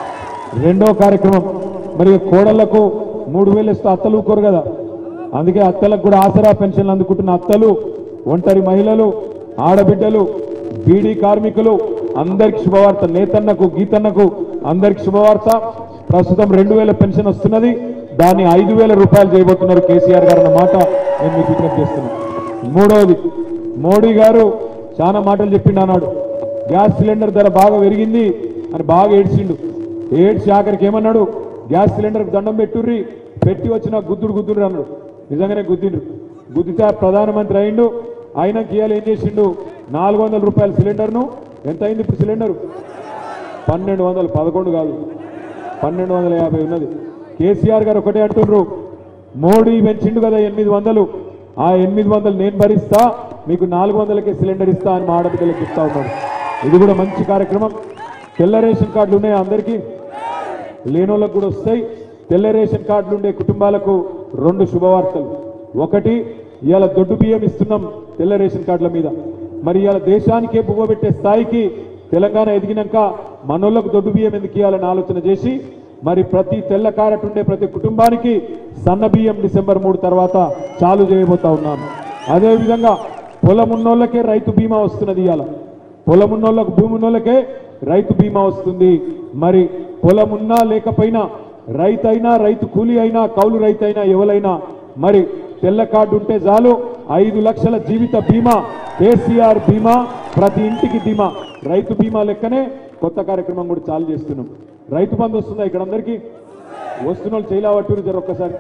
Speaker 1: రెండో కార్యక్రమం మరి కోడళ్లకు మూడు వేలు ఇస్తూ అత్తలు ఊరుకోరు కదా అందుకే అత్తలకు కూడా ఆసరా పెన్షన్లు అందుకుంటున్న అత్తలు ఒంటరి మహిళలు ఆడబిడ్డలు బీడీ కార్మికులు అందరికి శుభవార్త నేతన్నకు గీతన్నకు అందరికి శుభవార్త ప్రస్తుతం రెండు వేల పెన్షన్ వస్తున్నది దాన్ని ఐదు వేల రూపాయలు చేయబోతున్నారు కేసీఆర్ గారు అన్న మాట నేను మీకు విజ్ఞప్తి చేస్తున్నాను మూడవది మోడీ గారు చాలా మాటలు చెప్పిండు అన్నాడు గ్యాస్ సిలిండర్ ధర బాగా పెరిగింది అని బాగా ఏడ్చిండు ఏడ్చి ఆఖరికి ఏమన్నాడు గ్యాస్ సిలిండర్ దండం పెట్టుర్రి పెట్టి వచ్చిన గుద్దుడు గుద్దుడు అన్నాడు నిజంగానే గుద్దిండు గుద్దితే ఆ ప్రధానమంత్రి అయిండు ఆయన ఇవాళ ఏం చేసిండు నాలుగు వందల రూపాయల సిలిండర్ను ఎంత అయింది ఇప్పుడు సిలిండర్ పన్నెండు వందలు పదకొండు కాదు పన్నెండు వందల యాభై ఉన్నది కేసీఆర్ గారు ఒకటే అంటుండ్రు మోడీ పెంచిండు కదా ఎనిమిది వందలు ఆ ఎనిమిది వందలు నేను భరిస్తా మీకు నాలుగు వందలకే సిలిండర్ ఇస్తా అని మా ఆడబిడ్డలకు ఇస్తా ఉన్నాడు ఇది కూడా మంచి కార్యక్రమం తెల్ల రేషన్ కార్డులు ఉన్నాయి అందరికీ లేనోళ్ళకు కూడా వస్తాయి తెల్ల రేషన్ కార్డులు ఉండే కుటుంబాలకు రెండు శుభవార్తలు ఒకటి ఇవాళ దొడ్డు బియ్యం ఇస్తున్నాం తెల్ల రేషన్ కార్డుల మీద మరి ఇవాళ దేశానికే పెట్టే స్థాయికి తెలంగాణ ఎదిగినాక మనోళ్ళకు దొడ్డు బియ్యం ఎందుకు ఇవ్వాలని ఆలోచన చేసి మరి ప్రతి తెల్ల కారట్ ఉండే ప్రతి కుటుంబానికి సన్న బియ్యం డిసెంబర్ మూడు తర్వాత చాలు చేయబోతా ఉన్నాం అదేవిధంగా పొలం ఉన్నోళ్ళకే రైతు బీమా వస్తున్నది ఇవాళ పొలం ఉన్నోళ్ళకు భూమి ఉన్నోళ్ళకే రైతు బీమా వస్తుంది మరి పొలం ఉన్నా లేకపోయినా రైతు అయినా రైతు కూలీ అయినా కౌలు రైతు అయినా ఎవరైనా మరి తెల్ల కార్డు ఉంటే చాలు ఐదు లక్షల జీవిత బీమా కేసీఆర్ బీమా ప్రతి ఇంటికి బీమా రైతు బీమా లెక్కనే కొత్త కార్యక్రమం కూడా చాలు చేస్తున్నాం రైతు బంధు వస్తుందా ఇక్కడ అందరికీ వస్తున్న వాళ్ళు చేయలేవట్టు జర ఒక్కసారి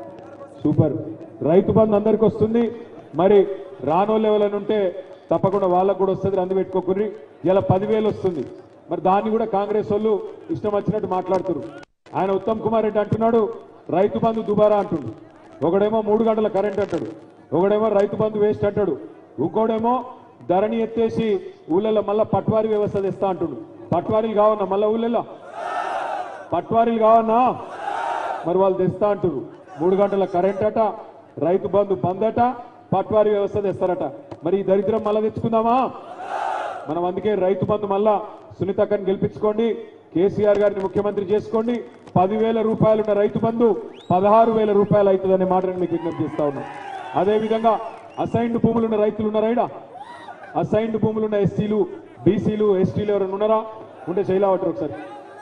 Speaker 1: సూపర్ రైతు బంధు అందరికి వస్తుంది మరి రానోళ్ళు ఎవరైనా ఉంటే తప్పకుండా వాళ్ళకు కూడా వస్తుంది రంది పెట్టుకోకుర్రి ఇలా పదివేలు వస్తుంది మరి దాన్ని కూడా కాంగ్రెస్ వాళ్ళు ఇష్టం వచ్చినట్టు మాట్లాడుతున్నారు ఆయన ఉత్తమ్ కుమార్ రెడ్డి అంటున్నాడు రైతు బంధు దుబారా అంటుండు ఒకడేమో మూడు గంటల కరెంట్ అంటాడు ఒకడేమో రైతు బంధు వేస్ట్ అంటాడు ఇంకోడేమో ధరణి ఎత్తేసి ఊళ్ళలో మళ్ళా పట్వారీ వ్యవస్థ తెస్తా అంటుండు పట్వారీలు కావన్నా మళ్ళా ఊళ్ళలో పట్వారీలు కావన్నా మరి వాళ్ళు తెస్తా అంటారు మూడు గంటల కరెంట్ అట రైతు బంధు బంద్ అట పట్వారీ వ్యవస్థ తెస్తారట మరి ఈ దరిద్రం మళ్ళా తెచ్చుకుందామా మనం అందుకే రైతు బంధు మళ్ళా సునీతక్కని గెలిపించుకోండి కేసీఆర్ గారిని ముఖ్యమంత్రి చేసుకోండి పదివేల రూపాయలున్న రైతు బంధు పదహారు వేల రూపాయలు అవుతుందనే మాట నేను మీకు విజ్ఞప్తి చేస్తా ఉన్నాను అదేవిధంగా అసైన్డ్ భూములున్న రైతులు ఉన్నారా ఈడ అసైన్డ్ భూములున్న ఎస్సీలు బీసీలు ఎస్టీలు ఎవరైనా ఉన్నారా ఉంటే చేయలేవట్రు ఒకసారి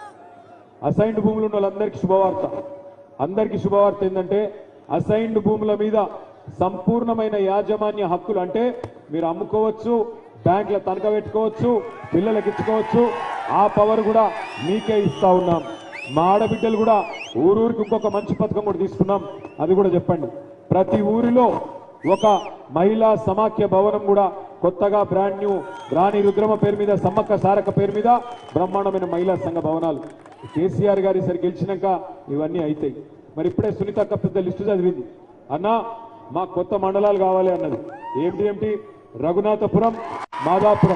Speaker 1: అసైన్డ్ భూములు ఉన్న వాళ్ళందరికీ శుభవార్త అందరికీ శుభవార్త ఏంటంటే అసైన్డ్ భూముల మీద సంపూర్ణమైన యాజమాన్య హక్కులు అంటే మీరు అమ్ముకోవచ్చు బ్యాంకుల తనఖా పెట్టుకోవచ్చు పిల్లలకి ఇచ్చుకోవచ్చు ఆ పవర్ కూడా మీకే ఇస్తా ఉన్నాం మా ఆడబిడ్డలు కూడా ఊరూరికి ఇంకొక మంచి పథకం కూడా తీసుకున్నాం అది కూడా చెప్పండి ప్రతి ఊరిలో ఒక మహిళా సమాఖ్య భవనం కూడా కొత్తగా బ్రాండ్ న్యూ రాణి రుద్రమ పేరు మీద సమ్మక్క సారక పేరు మీద బ్రహ్మాండమైన మహిళా సంఘ భవనాలు కేసీఆర్ గారి సరి గెలిచినాక ఇవన్నీ అవుతాయి మరి ఇప్పుడే సునీతక్క పెద్ద లిస్టు చదివింది అన్నా మా కొత్త మండలాలు కావాలి అన్నది ఏమిటి ఏమిటి రఘునాథపురం మాదాపురం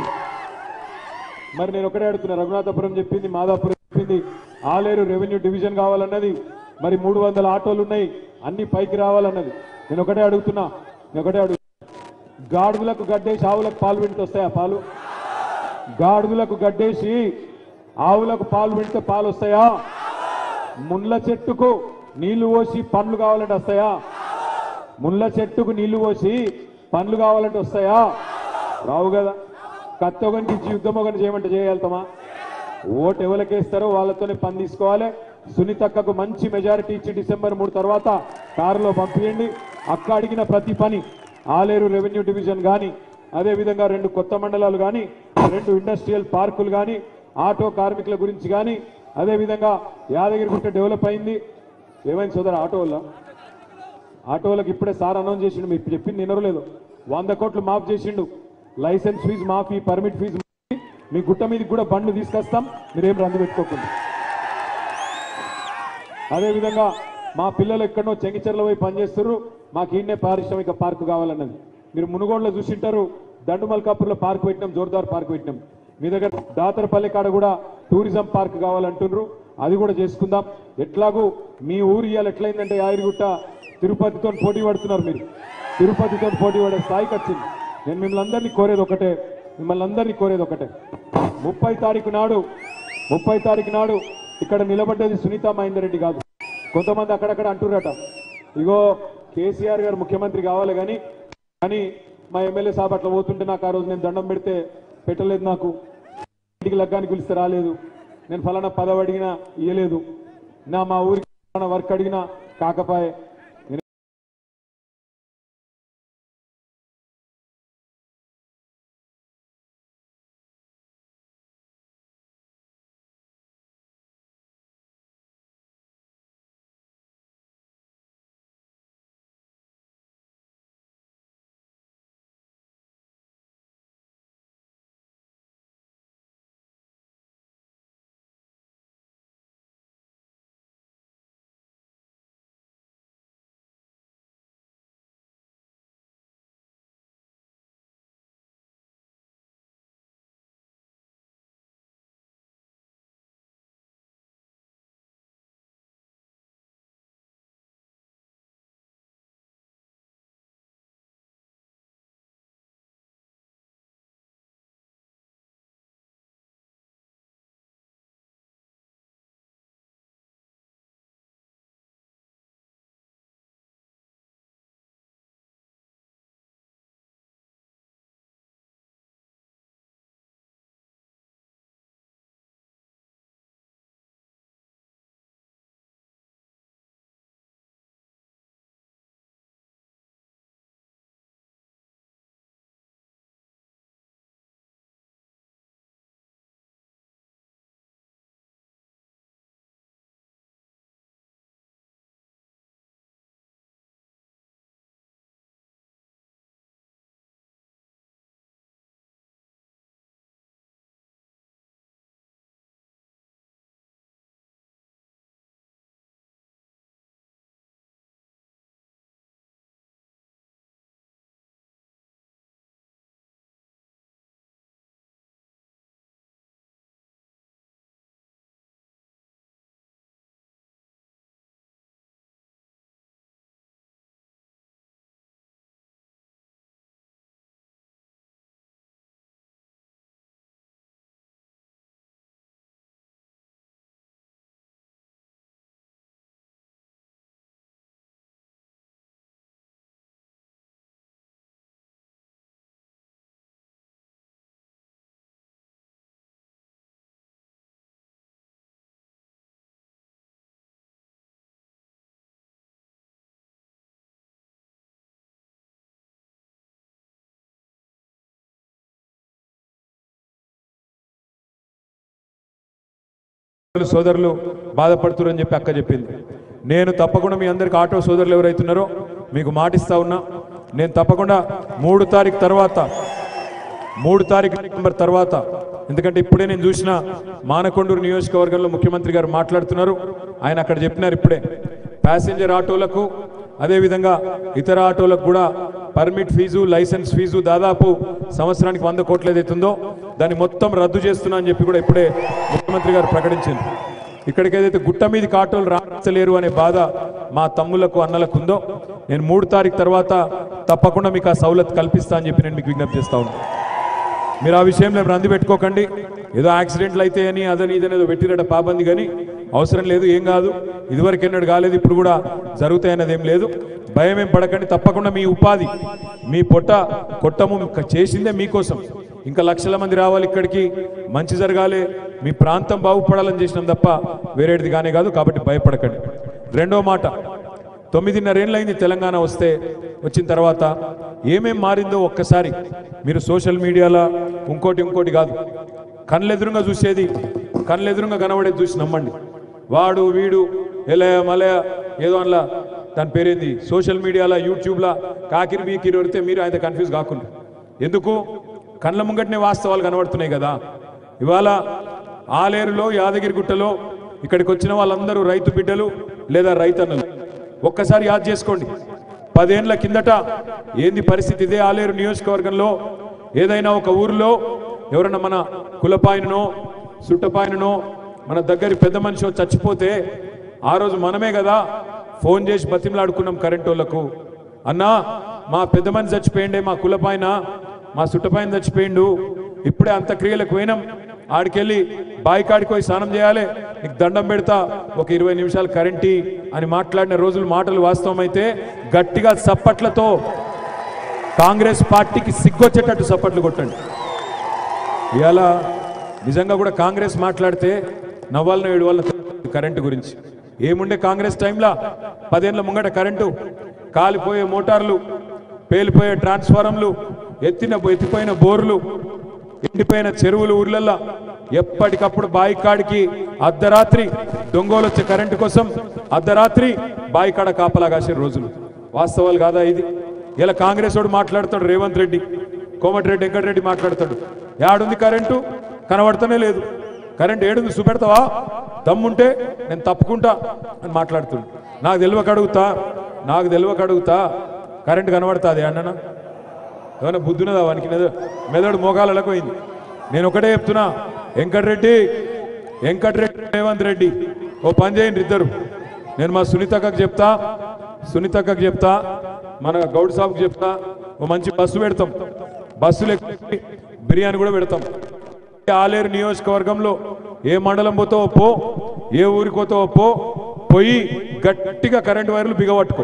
Speaker 1: మరి నేను ఒకటే అడుగుతున్నా రఘునాథపురం చెప్పింది మాదాపురం చెప్పింది ఆలేరు రెవెన్యూ డివిజన్ కావాలన్నది మరి మూడు వందల ఆటోలు ఉన్నాయి అన్ని పైకి రావాలన్నది నేను ఒకటే అడుగుతున్నా నేను ఒకటే అడుగు గాడిదలకు గడ్డేసి ఆవులకు పాలు వింటే వస్తాయా పాలు గాడిదలకు గడ్డేసి ఆవులకు పాలు వింటే పాలు వస్తాయా ముళ్ళ చెట్టుకు నీళ్లు పోసి పండ్లు కావాలంటే వస్తాయా ముళ్ళ చెట్టుకు నీళ్లు పోసి పండ్లు కావాలంటే వస్తాయా రావు కదా కత్తి ఒకరికి ఇచ్చి యుద్ధం ఒకరిని చేయమంటే చేయగలుగుతామా ఓటు ఎవరికేస్తారో వాళ్ళతోనే పని తీసుకోవాలి సునీతక్కకు మంచి మెజారిటీ ఇచ్చి డిసెంబర్ మూడు తర్వాత కారులో పంపించండి అక్క అడిగిన ప్రతి పని ఆలేరు రెవెన్యూ డివిజన్ కానీ అదేవిధంగా రెండు కొత్త మండలాలు కానీ రెండు ఇండస్ట్రియల్ పార్కులు కానీ ఆటో కార్మికుల గురించి కానీ అదేవిధంగా యాదగిరిగుట్ట డెవలప్ అయింది ఏమైంది సోదరు ఆటో వల్ల ఆటోలకు ఇప్పుడే సార్ అనౌన్స్ చేసిండు మీరు చెప్పింది వినరలేదు వంద కోట్లు మాఫ్ చేసిండు లైసెన్స్ ఫీజు మాఫీ పర్మిట్ ఫీజు మాఫీ మీ గుట్ట మీదకి కూడా బండ్లు తీసుకొస్తాం మీరేం రందు పెట్టుకోకుండా అదేవిధంగా మా పిల్లలు ఎక్కడో చెంగిచెర్ల పోయి పనిచేస్తారు మాకు ఈయనే పారిశ్రామిక పార్కు కావాలన్నది మీరు మునుగోడులో చూసింటారు దండుమల్కాపూర్లో పార్క్ పెట్టినాం జోర్దార్ పార్క్ పెట్టినాం మీ దగ్గర దాతరపల్లి కాడ కూడా టూరిజం పార్క్ కావాలంటున్నారు అది కూడా చేసుకుందాం ఎట్లాగూ మీ ఊరు ఇవాళ ఎట్లయిందంటే యాదగిరిగుట్ట తిరుపతితో పోటీ పడుతున్నారు మీరు తిరుపతితో పోటీ పడే స్థాయికి వచ్చింది నేను మిమ్మల్ని అందరినీ కోరేది ఒకటే మిమ్మల్ని అందరినీ కోరేది ఒకటే ముప్పై తారీఖు నాడు ముప్పై తారీఖు నాడు
Speaker 2: ఇక్కడ నిలబడ్డది సునీత మహేందర్ రెడ్డి కాదు కొంతమంది అక్కడక్కడ అంటుర్రట ఇగో కేసీఆర్ గారు ముఖ్యమంత్రి కావాలి కానీ కానీ మా ఎమ్మెల్యే సాబ్ అట్లా పోతుంటే నాకు ఆ రోజు నేను దండం పెడితే పెట్టలేదు నాకు ఇంటికి లగ్గానికి పిలిస్తే రాలేదు నేను ఫలానా పదవి అడిగినా ఇయ్యలేదు నా మా ఊరికి ఫలానా వర్క్ అడిగినా కాకపాయే నేను
Speaker 1: సోదరులు బాధపడుతున్నారని చెప్పి అక్క చెప్పింది నేను తప్పకుండా మీ అందరికి ఆటో సోదరులు ఎవరైతున్నారో మీకు మాటిస్తా ఉన్నా నేను తప్పకుండా మూడు తారీఖు తర్వాత మూడు తారీఖు నవంబర్ తర్వాత ఎందుకంటే ఇప్పుడే నేను చూసిన మానకొండూరు నియోజకవర్గంలో ముఖ్యమంత్రి గారు మాట్లాడుతున్నారు ఆయన అక్కడ చెప్పినారు ఇప్పుడే ప్యాసింజర్ ఆటోలకు అదేవిధంగా ఇతర ఆటోలకు కూడా పర్మిట్ ఫీజు లైసెన్స్ ఫీజు దాదాపు సంవత్సరానికి వంద కోట్లు ఏదైతుందో దాన్ని మొత్తం రద్దు చేస్తున్నా అని చెప్పి కూడా ఇప్పుడే ముఖ్యమంత్రి గారు ప్రకటించింది ఇక్కడికి ఏదైతే గుట్ట మీదకి ఆటోలు రాచలేరు అనే బాధ మా తమ్ములకు అన్నలకు ఉందో నేను మూడు తారీఖు తర్వాత తప్పకుండా మీకు ఆ సౌలత్ కల్పిస్తా అని చెప్పి నేను మీకు విజ్ఞప్తి చేస్తా ఉన్నాను మీరు ఆ విషయంలో రంది పెట్టుకోకండి ఏదో యాక్సిడెంట్లు అయితే అని అదని ఇదని ఏదో పెట్టిరట పాబంది కానీ అవసరం లేదు ఏం కాదు ఇదివరకు ఎన్నడు కాలేదు ఇప్పుడు కూడా జరుగుతాయన్నది ఏం లేదు భయం ఏం పడకండి తప్పకుండా మీ ఉపాధి మీ పొట్ట కొట్టము చేసిందే మీకోసం ఇంకా లక్షల మంది రావాలి ఇక్కడికి మంచి జరగాలి మీ ప్రాంతం బాగుపడాలని చేసినాం తప్ప వేరేటిది కానే కాదు కాబట్టి భయపడకండి రెండో మాట తొమ్మిదిన్నరేళ్ళైంది తెలంగాణ వస్తే వచ్చిన తర్వాత ఏమేం మారిందో ఒక్కసారి మీరు సోషల్ మీడియాలో ఇంకోటి ఇంకోటి కాదు కళ్ళెదురుగా చూసేది కళ్ళెదురుగా కనబడేది చూసి నమ్మండి వాడు వీడు ఎలయ మలయ ఏదో అలా దాని పేరేంది సోషల్ మీడియాలో యూట్యూబ్లో కాకిరి బీకిరి వరితే మీరు ఆయన కన్ఫ్యూజ్ కాకుండా ఎందుకు కళ్ళ ముంగటనే వాస్తవాలు కనబడుతున్నాయి కదా ఇవాళ ఆలేరులో యాదగిరిగుట్టలో ఇక్కడికి వచ్చిన వాళ్ళందరూ రైతు బిడ్డలు లేదా రైతన్నలు ఒక్కసారి యాద్ చేసుకోండి పదేండ్ల కిందట ఏంది పరిస్థితి ఇదే ఆలేరు నియోజకవర్గంలో ఏదైనా ఒక ఊరిలో ఎవరన్నా మన కులపాయననో సుట్టపాయననో మన దగ్గర పెద్ద మనిషి చచ్చిపోతే ఆ రోజు మనమే కదా ఫోన్ చేసి బతిమలాడుకున్నాం కరెంట్ వాళ్ళకు అన్నా మా పెద్ద మనిషి చచ్చిపోయిండే మా కులపాయన మా సుట్టపాయన చచ్చిపోయిండు ఇప్పుడే అంత్యక్రియలకు పోయినాం ఆడికెళ్ళి బాయి కాడికి పోయి స్నానం చేయాలి నీకు దండం పెడతా ఒక ఇరవై నిమిషాలు కరెంటీ అని మాట్లాడిన రోజులు మాటలు వాస్తవమైతే గట్టిగా సప్పట్లతో కాంగ్రెస్ పార్టీకి సిగ్గొచ్చేటట్టు సప్పట్లు కొట్టండి ఇవాళ నిజంగా కూడా కాంగ్రెస్ మాట్లాడితే నవ్వాలన ఏడు వాళ్ళ కరెంటు గురించి ఏముండే కాంగ్రెస్ టైంలో పదేళ్ల ముంగట కరెంటు కాలిపోయే మోటార్లు పేలిపోయే ట్రాన్స్ఫారంలు ఎత్తిన ఎత్తిపోయిన బోర్లు ఎండిపోయిన చెరువులు ఊర్లల్లో ఎప్పటికప్పుడు బాయి కాడికి అర్ధరాత్రి దొంగలు వచ్చే కరెంటు కోసం అర్ధరాత్రి బాయి కాడ కాపలా కాసే రోజులు వాస్తవాలు కాదా ఇది ఇలా కాంగ్రెస్ వాడు మాట్లాడతాడు రేవంత్ రెడ్డి కోమటిరెడ్డి వెంకటరెడ్డి మాట్లాడతాడు యాడుంది కరెంటు కనబడతానే లేదు కరెంట్ ఏడుంది చూపెడతావా దమ్ముంటే నేను తప్పుకుంటా అని మాట్లాడుతుంది నాకు తెలియక అడుగుతా నాకు తెలియక అడుగుతా కరెంట్ కనబడుతుంది అన్ననా ఏమైనా బుద్ధున్నదా వానికి మెదడు మెదడు మోకాలకు పోయింది నేను ఒకటే చెప్తున్నా వెంకటరెడ్డి వెంకటరెడ్డి రేవంత్ రెడ్డి ఓ పని చేయండి ఇద్దరు నేను మా సునీతక్కకు చెప్తా సునీతక్కకు చెప్తా మన గౌడ్ సాబ్కి చెప్తా ఓ మంచి బస్సు పెడతాం బస్సులు ఎక్కి బిర్యానీ కూడా పెడతాం ఆలేరు నియోజకవర్గంలో ఏ మండలం పోతావో పో ఏ ఊరికి పోతావో పో పోయి గట్టిగా కరెంట్ వైర్లు బిగబట్టుకో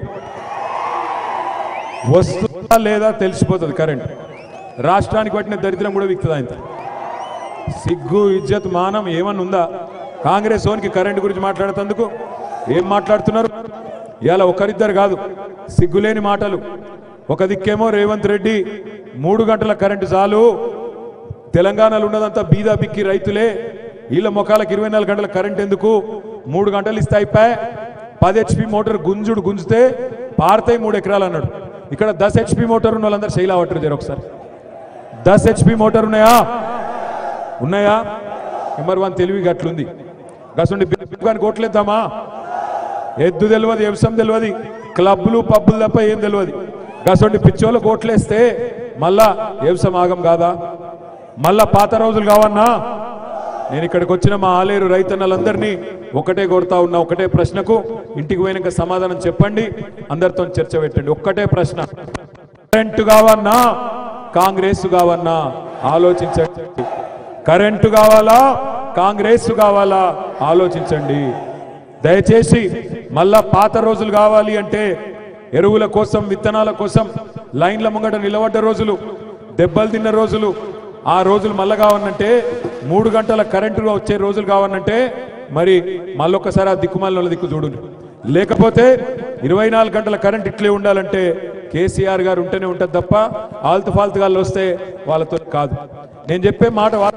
Speaker 1: వస్తుందా లేదా తెలిసిపోతుంది కరెంట్ రాష్ట్రానికి పట్టిన దరిద్రం కూడా విక్తుంది ఆయన సిగ్గు ఇజ్జత్ మానం ఏమన్నా ఉందా కాంగ్రెస్ ఓనికి కరెంట్ గురించి మాట్లాడుతందుకు ఏం మాట్లాడుతున్నారు ఇలా ఒకరిద్దరు కాదు సిగ్గులేని మాటలు ఒక దిక్కేమో రేవంత్ రెడ్డి మూడు గంటల కరెంటు చాలు తెలంగాణలో ఉన్నదంతా బీదా బిక్కి రైతులే వీళ్ళ మొఖాలకు ఇరవై నాలుగు గంటల కరెంట్ ఎందుకు మూడు గంటలు ఇస్తే అయిపోయి పది హెచ్పి మోటార్ గుంజుడు గుంజితే పారతాయి మూడు ఎకరాలు అన్నాడు ఇక్కడ దస్ హెచ్పి మోటార్ ఉన్న వాళ్ళందరూ శైలా పట్టరు జర ఒకసారి దస్ హెచ్పి మోటార్ ఉన్నాయా ఉన్నాయా నెంబర్ వన్ తెలివి గట్లుంది గసుండి కానీ కోట్లేద్దామా ఎద్దు తెలియదు వ్యవసాయం తెలియదు క్లబ్లు పబ్బులు తప్ప ఏం తెలియదు గసండి పిచ్చోళ్ళు కోట్లేస్తే మళ్ళా వ్యవసాయం ఆగం కాదా మళ్ళా పాత రోజులు కావన్నా నేను ఇక్కడికి వచ్చిన మా ఆలేరు రైతన్నలందరినీ ఒకటే కోరుతా ఉన్నా ఒకటే ప్రశ్నకు ఇంటికి పోయినాక సమాధానం చెప్పండి అందరితో చర్చ పెట్టండి ఒక్కటే ప్రశ్న కరెంటు కావన్నా కాంగ్రెస్ కావన్నా ఆలోచించండి కరెంటు కావాలా కాంగ్రెస్ కావాలా ఆలోచించండి దయచేసి మళ్ళా పాత రోజులు కావాలి అంటే ఎరువుల కోసం విత్తనాల కోసం లైన్ల ముంగట నిలబడ్డ రోజులు దెబ్బలు తిన్న రోజులు ఆ రోజులు మళ్ళా కావాలంటే మూడు గంటల కరెంటు వచ్చే రోజులు కావాలంటే మరి మళ్ళొక్కసారి ఆ దిక్కుమాల దిక్కు చూడు లేకపోతే ఇరవై నాలుగు గంటల కరెంట్ ఇట్లే ఉండాలంటే కేసీఆర్ గారు ఉంటేనే ఉంటుంది తప్ప ఆల్తు ఫాల్తు గాళ్ళు వస్తే వాళ్ళతో కాదు నేను చెప్పే మాట వా-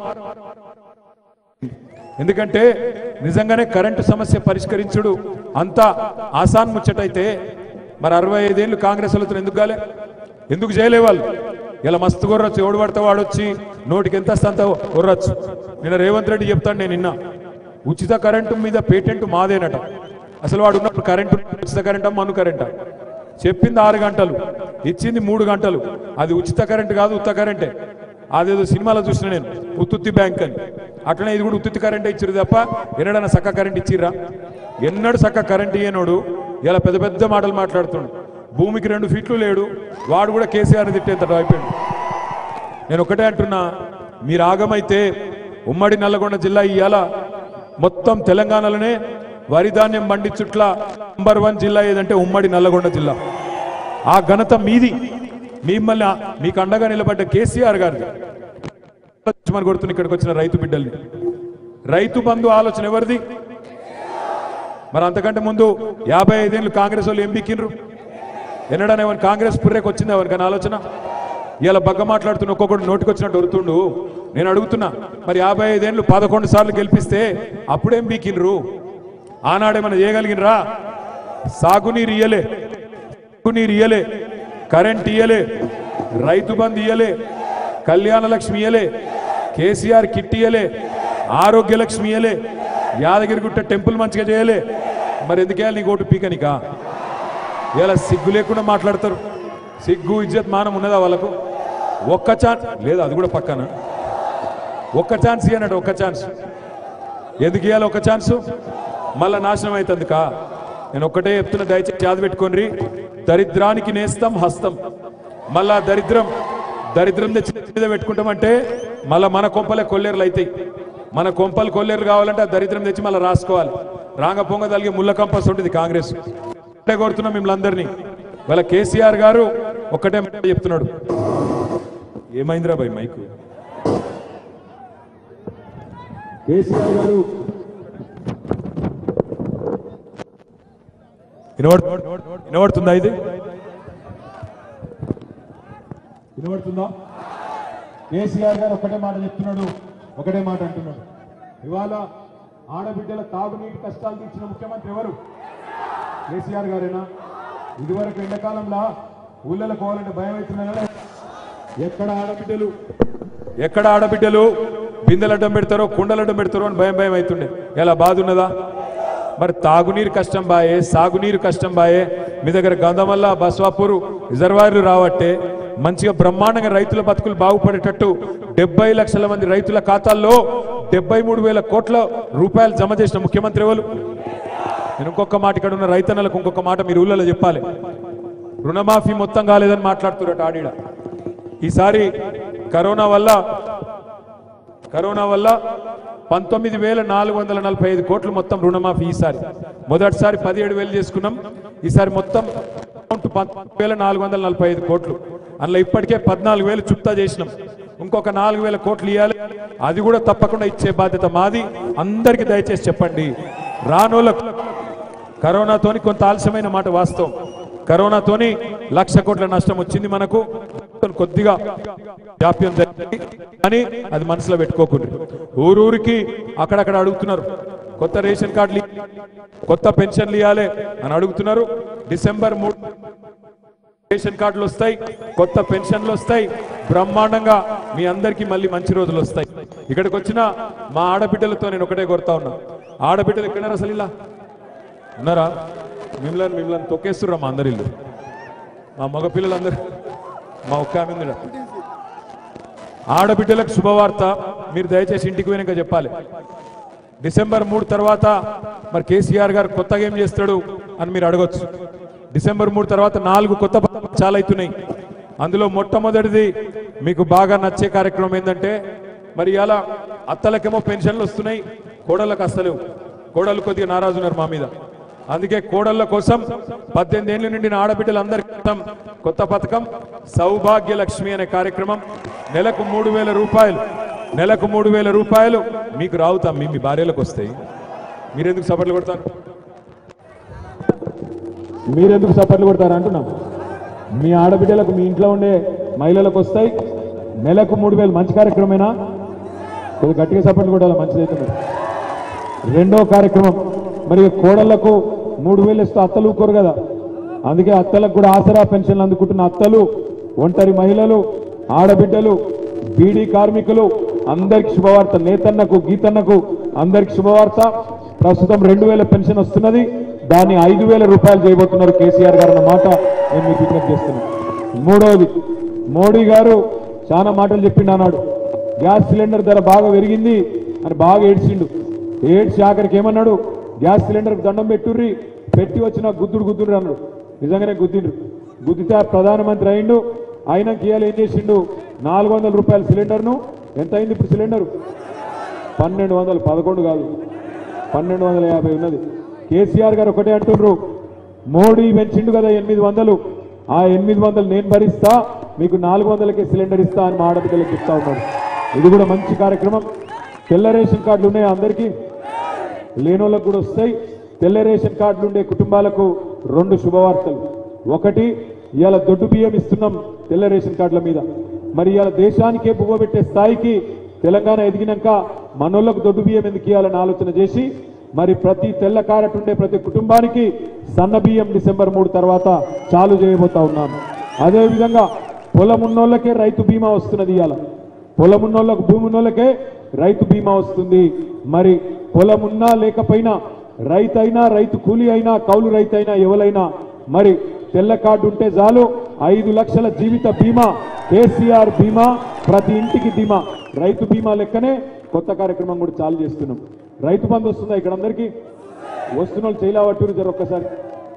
Speaker 1: ఎందుకంటే నిజంగానే కరెంటు సమస్య పరిష్కరించుడు అంత ఆసాన్ ముచ్చటైతే మరి అరవై ఐదేళ్ళు కాంగ్రెస్ వాళ్ళతో ఎందుకు కాలే ఎందుకు చేయలే వాళ్ళు ఇలా మస్తు కొర్రొచ్చు ఎవడు పడితే వాడు వచ్చి నోటికి ఎంత వస్తే అంత కొర్రొచ్చు నిన్న రేవంత్ రెడ్డి చెప్తాను నేను నిన్న ఉచిత కరెంటు మీద పేటెంట్ మాదేనట అసలు వాడు ఉన్నప్పుడు కరెంటు ఉచిత కరెంటా మను కరెంటా చెప్పింది ఆరు గంటలు ఇచ్చింది మూడు గంటలు అది ఉచిత కరెంట్ కాదు ఉత్త కరెంటే అదేదో సినిమాలో చూసిన నేను ఉత్తుత్తి బ్యాంక్ అని అట్లనే ఇది కూడా ఉత్తుత్తి కరెంట్ ఇచ్చిరు తప్ప ఎన్నడన్నా సక్క కరెంట్ ఇచ్చిర్రా ఎన్నడు సక్క కరెంట్ ఇయ్యనోడు ఇలా పెద్ద పెద్ద మాటలు మాట్లాడుతుండు భూమికి రెండు ఫీట్లు లేడు వాడు కూడా కేసీఆర్ని తిట్టేంతటి అయిపోయాడు నేను ఒకటే అంటున్నా మీరు ఆగమైతే ఉమ్మడి నల్లగొండ జిల్లా ఇవాళ మొత్తం తెలంగాణలోనే వరి ధాన్యం పండించుట్ల నంబర్ వన్ జిల్లా ఏదంటే ఉమ్మడి నల్లగొండ జిల్లా ఆ ఘనత మీది మిమ్మల్ని ఆ- మీకు అండగా నిలబడ్డ కేసీఆర్ గారిది మన కొడుతున్న ఇక్కడికి వచ్చిన రైతు బిడ్డల్ని రైతు బంధు ఆలోచన ఎవరిది మరి అంతకంటే ముందు యాభై ఐదేళ్ళు కాంగ్రెస్ వాళ్ళు ఏం బిక్కిండ్రు ఎన్నడనే ఎవరి కాంగ్రెస్ పుర్రెకి వచ్చింది ఎవరికైనా ఆలోచన ఇలా బగ్గ మాట్లాడుతున్న ఒక్కొక్కడు నోటికి వచ్చినట్టు వరుతుండు నేను అడుగుతున్నా మరి యాభై ఐదేళ్ళు పదకొండు సార్లు గెలిపిస్తే అప్పుడేం బీకినరు ఆనాడేమైనా చేయగలిగినరా సాగునీరు ఇయ్యలే సాగునీరు ఇయ్యలే కరెంట్ ఇయ్యలే రైతు బంధు ఇయ్యలే కళ్యాణ లక్ష్మి ఇయ్యలే కేసీఆర్ కిట్ ఇయ్యలే ఆరోగ్య లక్ష్మి ఇయ్యలే యాదగిరిగుట్ట టెంపుల్ మంచిగా చేయలే మరి ఎందుకేయాలి నీకు ఓటు పీకనికా ఇలా సిగ్గు లేకుండా మాట్లాడతారు సిగ్గు ఇజ్జత్ మానం ఉన్నదా వాళ్ళకు ఒక్క ఛాన్స్ లేదు అది కూడా పక్కన ఒక్క ఛాన్స్ ఇయ్యన్నాడు ఒక్క ఛాన్స్ ఎందుకు ఇవ్వాలి ఒక్క ఛాన్సు మళ్ళా నాశనం అవుతుంది కా నేను ఒక్కటే చెప్తున్నా దయచేసి యాద పెట్టుకోండి దరిద్రానికి నేస్తం హస్తం మళ్ళా దరిద్రం దరిద్రం తెచ్చి మీద పెట్టుకుంటామంటే మళ్ళా మన కొంపలే కొల్లేరులు అవుతాయి మన కొంపలు కొల్లేరు కావాలంటే ఆ దరిద్రం తెచ్చి మళ్ళీ రాసుకోవాలి రాంగ పొంగ తలిగి ముళ్ళ కంపస్ ఉంటుంది కాంగ్రెస్ ఒకటే కోరుతున్నాం మిమ్మల్ని అందరినీ వాళ్ళ కేసీఆర్ గారు ఒక్కటే మాట చెప్తున్నాడు ఏమైందిరా భయ్ మైకు
Speaker 2: కేసీఆర్ గారు
Speaker 1: వినబడు వినబడుతుందా ఇది
Speaker 2: వినబడుతుందా కేసీఆర్ గారు ఒకటే మాట చెప్తున్నాడు ఒకటే మాట అంటున్నాడు ఇవాళ ఆడబిడ్డల తాగునీటి కష్టాలు తీర్చిన ముఖ్యమంత్రి ఎవరు కేసీఆర్ గారేనా ఇదివరకు ఎండాకాలంలో ఊళ్ళలో పోవాలంటే భయం అవుతున్నా ఎక్కడ ఆడబిడ్డలు
Speaker 1: ఎక్కడ ఆడబిడ్డలు బిందెలు అడ్డం పెడతారో కుండలు అడ్డం పెడతారో అని భయం భయం అవుతుండే ఎలా బాధ ఉన్నదా మరి తాగునీరు కష్టం బాయే సాగునీరు కష్టం బాయే మీ దగ్గర గంధమల్ల బస్వాపూర్ రిజర్వాయర్లు రావట్టే మంచిగా బ్రహ్మాండంగా రైతుల బతుకులు బాగుపడేటట్టు డెబ్బై లక్షల మంది రైతుల ఖాతాల్లో డెబ్బై మూడు వేల కోట్ల రూపాయలు జమ చేసిన ముఖ్యమంత్రి ఎవరు నేను ఇంకొక మాట ఇక్కడ ఉన్న రైతన్నలకు ఇంకొక మాట మీరు ఊళ్ళలో చెప్పాలి రుణమాఫీ మొత్తం కాలేదని మాట్లాడుతున్నట్టు ఆడిడ ఈసారి కరోనా వల్ల కరోనా వల్ల పంతొమ్మిది వేల నాలుగు వందల నలభై ఐదు కోట్లు మొత్తం రుణమాఫీ ఈసారి మొదటిసారి పదిహేడు వేలు చేసుకున్నాం ఈసారి మొత్తం అమౌంట్ పంతొమ్మిది వేల నాలుగు వందల నలభై ఐదు కోట్లు అందులో ఇప్పటికే పద్నాలుగు వేలు చుప్తా చేసినాం ఇంకొక నాలుగు వేల కోట్లు ఇవ్వాలి అది కూడా తప్పకుండా ఇచ్చే బాధ్యత మాది అందరికీ దయచేసి చెప్పండి రానోళ్ళకు కరోనాతోని కొంత ఆలస్యమైన మాట వాస్తవం కరోనాతోని లక్ష కోట్ల నష్టం వచ్చింది మనకు కొద్దిగా జాప్యం జరిగింది కానీ అది మనసులో పెట్టుకోకుండా ఊరూరికి అక్కడక్కడ అడుగుతున్నారు కొత్త రేషన్ కార్డులు ఇ- కొత్త పెన్షన్లు ఇవ్వాలి అని అడుగుతున్నారు డిసెంబర్ మూడు రేషన్ కార్డులు వస్తాయి కొత్త పెన్షన్లు వస్తాయి బ్రహ్మాండంగా మీ అందరికీ మళ్ళీ మంచి రోజులు వస్తాయి ఇక్కడికి వచ్చిన మా ఆడబిడ్డలతో నేను ఒకటే కొడతా ఉన్నా ఆడబిడ్డలు ఎక్కడారు అసలు ఇలా ఉన్నారా మిమ్మల్ని మిమ్మల్ని తొక్కేస్తుర్రా మా అందరి ఇల్లు మా మగ పిల్లలందరూ మా ఒక్క ఆమె ఉందిరా. ఆడబిడ్డలకు శుభవార్త మీరు దయచేసి ఇంటికి వెనుక చెప్పాలి డిసెంబర్ మూడు తర్వాత మరి కేసీఆర్ గారు కొత్తగా ఏం చేస్తాడు అని మీరు అడగొచ్చు డిసెంబర్ మూడు తర్వాత నాలుగు కొత్త పథకాలు చాలా అవుతున్నాయి అందులో మొట్టమొదటిది మీకు బాగా నచ్చే కార్యక్రమం ఏంటంటే మరి ఇలా అత్తలకేమో పెన్షన్లు వస్తున్నాయి కోడళ్ళకు అస్తలేవు కోడళ్ళు కొద్దిగా నారాజు ఉన్నారు మా మీద అందుకే కోడళ్ళ కోసం పద్దెనిమిది ఏళ్ళ నుండి ఆడబిడ్డలందరి కోసం కొత్త పథకం సౌభాగ్య లక్ష్మి అనే కార్యక్రమం నెలకు మూడు వేల రూపాయలు నెలకు మూడు వేల రూపాయలు మీకు రావుతాం మీ మీ భార్యలకు వస్తాయి మీరెందుకు సపర్లు కొడతారు
Speaker 2: మీరెందుకు సపోర్ట్లు కొడతారు అంటున్నాం మీ ఆడబిడ్డలకు మీ ఇంట్లో ఉండే మహిళలకు వస్తాయి నెలకు మూడు వేలు మంచి కార్యక్రమేనా కొద్దిగా గట్టిగా సపోర్ట్లు కొట్టాలి మంచిదైతే మరి రెండో కార్యక్రమం మరి కోడళ్లకు మూడు వేలు ఇస్తూ అత్తలు ఊరుకోరు కదా అందుకే అత్తలకు కూడా ఆసరా పెన్షన్లు అందుకుంటున్న అత్తలు ఒంటరి మహిళలు ఆడబిడ్డలు బీడీ కార్మికులు అందరికి శుభవార్త నేతన్నకు గీతన్నకు అందరికి శుభవార్త ప్రస్తుతం రెండు వేల పెన్షన్ వస్తున్నది దాన్ని ఐదు వేల రూపాయలు చేయబోతున్నారు కేసీఆర్ గారు అన్న మాట నేను మీకు విజ్ఞప్తి చేస్తున్నాను మూడవది మోడీ గారు చాలా మాటలు చెప్పిండు అన్నాడు గ్యాస్ సిలిండర్ ధర బాగా పెరిగింది అని బాగా ఏడ్చిండు ఏడ్చి ఆఖరికి ఏమన్నాడు గ్యాస్ సిలిండర్ దండం పెట్టుర్రి పెట్టి వచ్చిన గుద్దుడు గుద్దుడు అన్నాడు నిజంగానే గుద్దిండ్రు గుద్దితే ఆ ప్రధానమంత్రి అయిండు ఆయన గీయాలు ఏం చేసిండు నాలుగు వందల రూపాయల సిలిండర్ను ఎంత అయింది ఇప్పుడు సిలిండర్ పన్నెండు వందలు పదకొండు కాదు పన్నెండు వందల యాభై ఉన్నది కేసీఆర్ గారు ఒకటే అంటుండ్రు మోడీ పెంచిండు కదా ఎనిమిది వందలు ఆ ఎనిమిది వందలు నేను భరిస్తా మీకు నాలుగు వందలకే సిలిండర్ ఇస్తా అని మా ఆడపిల్లలకు చెప్తా ఉన్నాడు ఇది కూడా మంచి కార్యక్రమం తెల్ల రేషన్ కార్డులు ఉన్నాయి అందరికీ లేనోళ్ళకు కూడా వస్తాయి తెల్ల రేషన్ కార్డులు ఉండే కుటుంబాలకు రెండు శుభవార్తలు ఒకటి ఇవాళ దొడ్డు బియ్యం ఇస్తున్నాం తెల్ల రేషన్ కార్డుల మీద మరి ఇవాళ దేశానికే బువ్వ పెట్టే స్థాయికి తెలంగాణ ఎదిగినాక మనోళ్ళకు దొడ్డు బియ్యం ఎందుకు ఇవ్వాలని ఆలోచన చేసి మరి ప్రతి తెల్ల కారట్ ఉండే ప్రతి కుటుంబానికి సన్న బియ్యం డిసెంబర్ మూడు తర్వాత చాలు చేయబోతా ఉన్నాం అదేవిధంగా పొలం ఉన్నోళ్ళకే రైతు బీమా వస్తున్నది ఇవాళ పొలం ఉన్నోళ్ళకు భూమి ఉన్నోళ్ళకే రైతు బీమా వస్తుంది మరి పొలం ఉన్నా లేకపోయినా రైతు అయినా రైతు కూలీ అయినా కౌలు రైతు అయినా ఎవరైనా మరి తెల్ల కార్డు ఉంటే చాలు ఐదు లక్షల జీవిత బీమా కేసీఆర్ బీమా ప్రతి ఇంటికి బీమా రైతు బీమా లెక్కనే కొత్త కార్యక్రమం కూడా చాలు చేస్తున్నాం రైతు బంధు వస్తుందా ఇక్కడ అందరికీ వస్తున్న వాళ్ళు చేయలేవట్టు జర ఒక్కసారి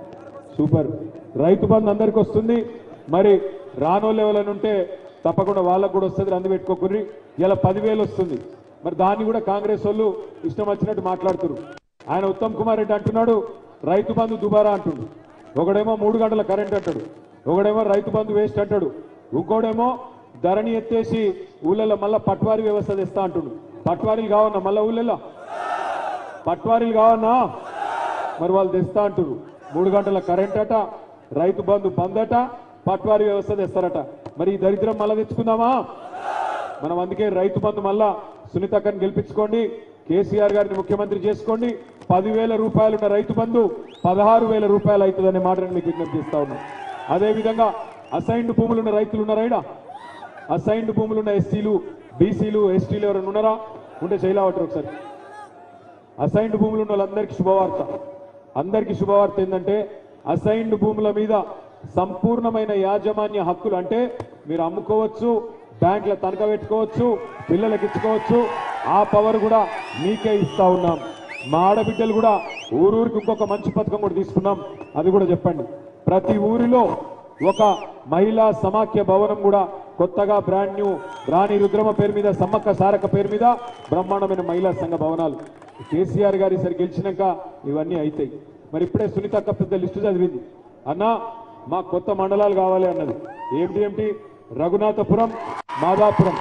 Speaker 2: సూపర్ రైతు బంధు అందరికి వస్తుంది మరి రానోళ్ళు ఎవరైనా ఉంటే తప్పకుండా వాళ్ళకు కూడా వస్తుంది అందు పెట్టుకోకుర్రి ఇలా పదివేలు వస్తుంది మరి దాన్ని కూడా కాంగ్రెస్ వాళ్ళు ఇష్టం వచ్చినట్టు మాట్లాడుతున్నారు ఆయన ఉత్తమ్ కుమార్ రెడ్డి అంటున్నాడు రైతు బంధు దుబారా అంటుండు ఒకడేమో మూడు గంటల కరెంట్ అంటాడు ఒకడేమో రైతు బంధు వేస్ట్ అంటాడు ఇంకోడేమో ధరణి ఎత్తేసి ఊళ్ళల్లో మళ్ళా పట్వారీ వ్యవస్థ తెస్తా అంటుండు పట్వారీలు కావన్నా మళ్ళా ఊళ్ళల్లో పట్వారీలు కావన్నా మరి వాళ్ళు తెస్తా అంటారు మూడు గంటల కరెంట్ అట రైతు బంధు బంద్ అట పట్వారీ వ్యవస్థ తెస్తారట మరి ఈ దరిద్రం మళ్ళా తెచ్చుకుందామా మనం అందుకే రైతు బంధు మళ్ళా సునీతక్కని గెలిపించుకోండి కేసీఆర్ గారిని ముఖ్యమంత్రి చేసుకోండి పదివేల రూపాయలున్న రైతు బంధు పదహారు వేల రూపాయలు అవుతుందనే మాట నేను మీకు విజ్ఞప్తి చేస్తా ఉన్నాను అదేవిధంగా అసైన్డ్ భూములున్న రైతులు ఉన్నారా ఈడ అసైన్డ్ భూములున్న ఎస్సీలు బీసీలు ఎస్టీలు ఎవరైనా ఉన్నారా ఉంటే చేయలేవటరు ఒకసారి అసైన్డ్ భూములు ఉన్న వాళ్ళందరికీ శుభవార్త అందరికీ శుభవార్త ఏంటంటే అసైన్డ్ భూముల మీద సంపూర్ణమైన యాజమాన్య హక్కులు అంటే మీరు అమ్ముకోవచ్చు బ్యాంకుల తనఖా పెట్టుకోవచ్చు పిల్లలకి ఇచ్చుకోవచ్చు ఆ పవర్ కూడా మీకే ఇస్తా ఉన్నాం మా ఆడబిడ్డలు కూడా ఊరూరికి ఇంకొక మంచి పథకం కూడా తీసుకున్నాం అది కూడా చెప్పండి ప్రతి ఊరిలో ఒక మహిళా సమాఖ్య భవనం కూడా కొత్తగా బ్రాండ్ న్యూ రాణి రుద్రమ పేరు మీద సమ్మక్క సారక పేరు మీద బ్రహ్మాండమైన మహిళా సంఘ భవనాలు కేసీఆర్ గారి సరి గెలిచినాక ఇవన్నీ అవుతాయి మరి ఇప్పుడే సునీతక్క పెద్ద లిస్టు చదివింది అన్నా మా కొత్త మండలాలు కావాలి అన్నది ఏమిటి ఏమిటి రఘునాథపురం మాదాపురం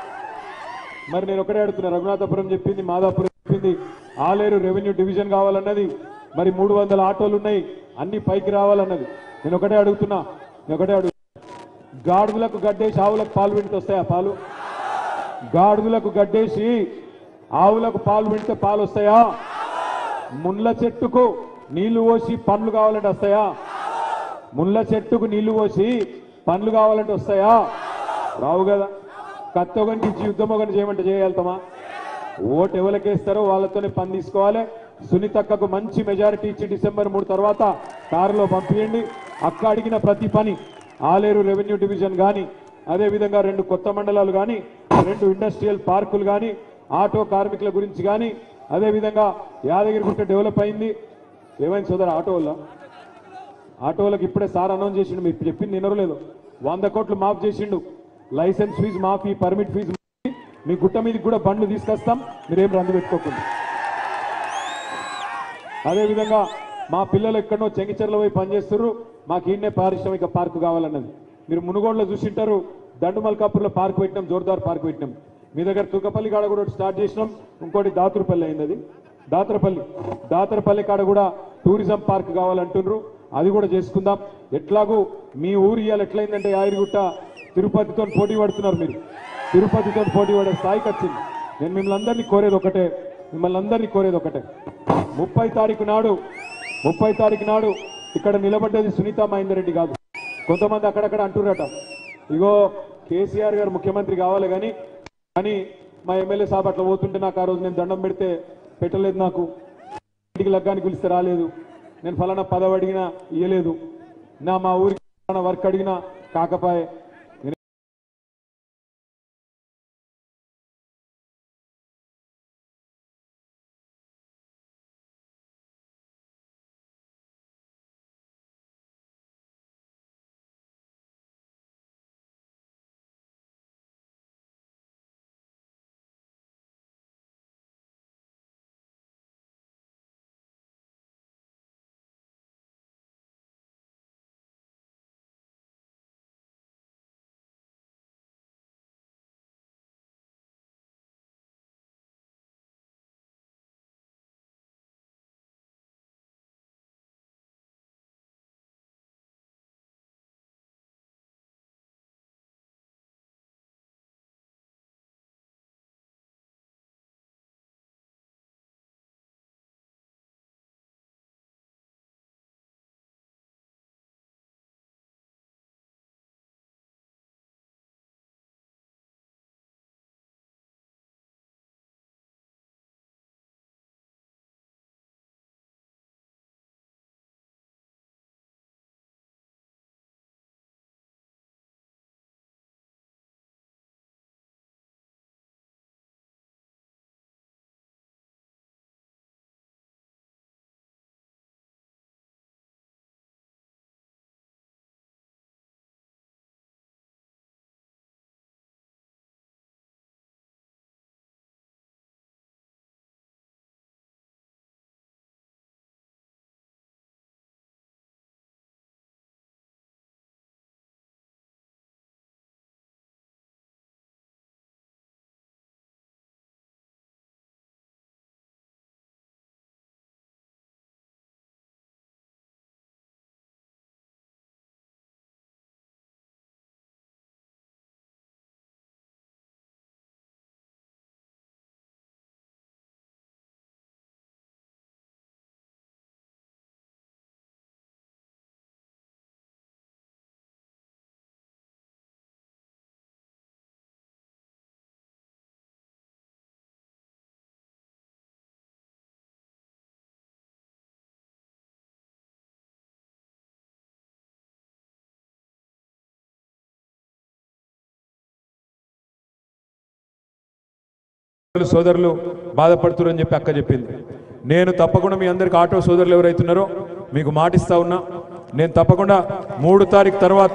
Speaker 2: మరి నేను ఒకటే అడుగుతున్నా రఘునాథపురం చెప్పింది మాదాపురం చెప్పింది ఆలేరు రెవెన్యూ డివిజన్ కావాలన్నది మరి మూడు వందల ఆటోలు ఉన్నాయి అన్ని పైకి రావాలన్నది నేను ఒకటే అడుగుతున్నా నేను ఒకటే అడుగు గాడిదలకు గడ్డేసి ఆవులకు పాలు వింటే వస్తాయా పాలు గాడిదలకు గడ్డేసి ఆవులకు పాలు వింటే పాలు వస్తాయా ముళ్ళ చెట్టుకు నీళ్లు పోసి పండ్లు కావాలంటే వస్తాయా ముళ్ళ చెట్టుకు నీళ్లు పోసి పండ్లు కావాలంటే వస్తాయా రావు కదా కత్తొగనికి ఇచ్చి యుద్ధం ఒకటి చేయమంటే చేయగలుగుతామా ఓటు ఎవరికేస్తారో వాళ్ళతోనే పని తీసుకోవాలి సునీతక్కకు మంచి మెజారిటీ ఇచ్చి డిసెంబర్ మూడు తర్వాత కారులో పంపించండి అక్క అడిగిన ప్రతి పని ఆలేరు రెవెన్యూ డివిజన్ కానీ అదేవిధంగా రెండు కొత్త మండలాలు కానీ రెండు ఇండస్ట్రియల్ పార్కులు కానీ ఆటో కార్మికుల గురించి కానీ అదేవిధంగా యాదగిరిగుట్ట డెవలప్ అయింది ఏమైంది సోదరు ఆటో వల్ల ఆటోలకు ఇప్పుడే సార్ అనౌన్స్ చేసిండు మీరు చెప్పింది వినరలేదు వంద కోట్లు మాఫ్ చేసిండు లైసెన్స్ ఫీజు మాఫీ పర్మిట్ ఫీజు మాఫీ. మీ గుట్ట మీదకి కూడా బండ్లు తీసుకొస్తాం మీరేం రందు పెట్టుకోకుండా అదేవిధంగా మా పిల్లలు ఎక్కడో చెంగిచెర్ల పోయి పనిచేస్తున్నారు మాకు ఈయనే పారిశ్రామిక పార్కు కావాలన్నది మీరు మునుగోడులో చూసింటారు దండుమల్కాపూర్లో పార్క్ పెట్టినాం జోర్దార్ పార్క్ పెట్టినాం మీ దగ్గర తుకపల్లి కాడ కూడా ఒకటి స్టార్ట్ చేసినాం ఇంకోటి దాతురపల్లి అయింది అది దాతరపల్లి దాతరపల్లి కాడ కూడా టూరిజం పార్క్ కావాలంటున్నారు అది కూడా చేసుకుందాం ఎట్లాగూ మీ ఊరు ఇవాళ ఎట్లయిందంటే యాగిరిగుట్ట తిరుపతితో పోటీ పడుతున్నారు మీరు తిరుపతితో పోటీ పడే స్థాయికి వచ్చింది నేను మిమ్మల్ని అందరినీ కోరేది ఒకటే మిమ్మల్ని అందరినీ కోరేది ఒకటే ముప్పై తారీఖు నాడు ముప్పై తారీఖు నాడు ఇక్కడ నిలబడ్డది సునీత మహేందర్ రెడ్డి కాదు కొంతమంది అక్కడక్కడ అంటుర్రట ఇగో కేసీఆర్ గారు ముఖ్యమంత్రి కావాలి కానీ కానీ మా ఎమ్మెల్యే సాబ్ అట్లా పోతుంటే నాకు ఆ రోజు నేను దండం పెడితే పెట్టలేదు నాకు ఇంటికి లగ్గానికి పిలిస్తే రాలేదు నేను ఫలానా పదవి అడిగినా ఇయ్యలేదు నా మా ఊరికి ఫలానా వర్క్ అడిగినా కాకపాయే
Speaker 1: సోదరులు బాధపడుతున్నారని చెప్పి అక్క చెప్పింది నేను తప్పకుండా మీ అందరికి ఆటో సోదరులు ఎవరైతున్నారో మీకు మాటిస్తా ఉన్నా నేను తప్పకుండా మూడు తారీఖు తర్వాత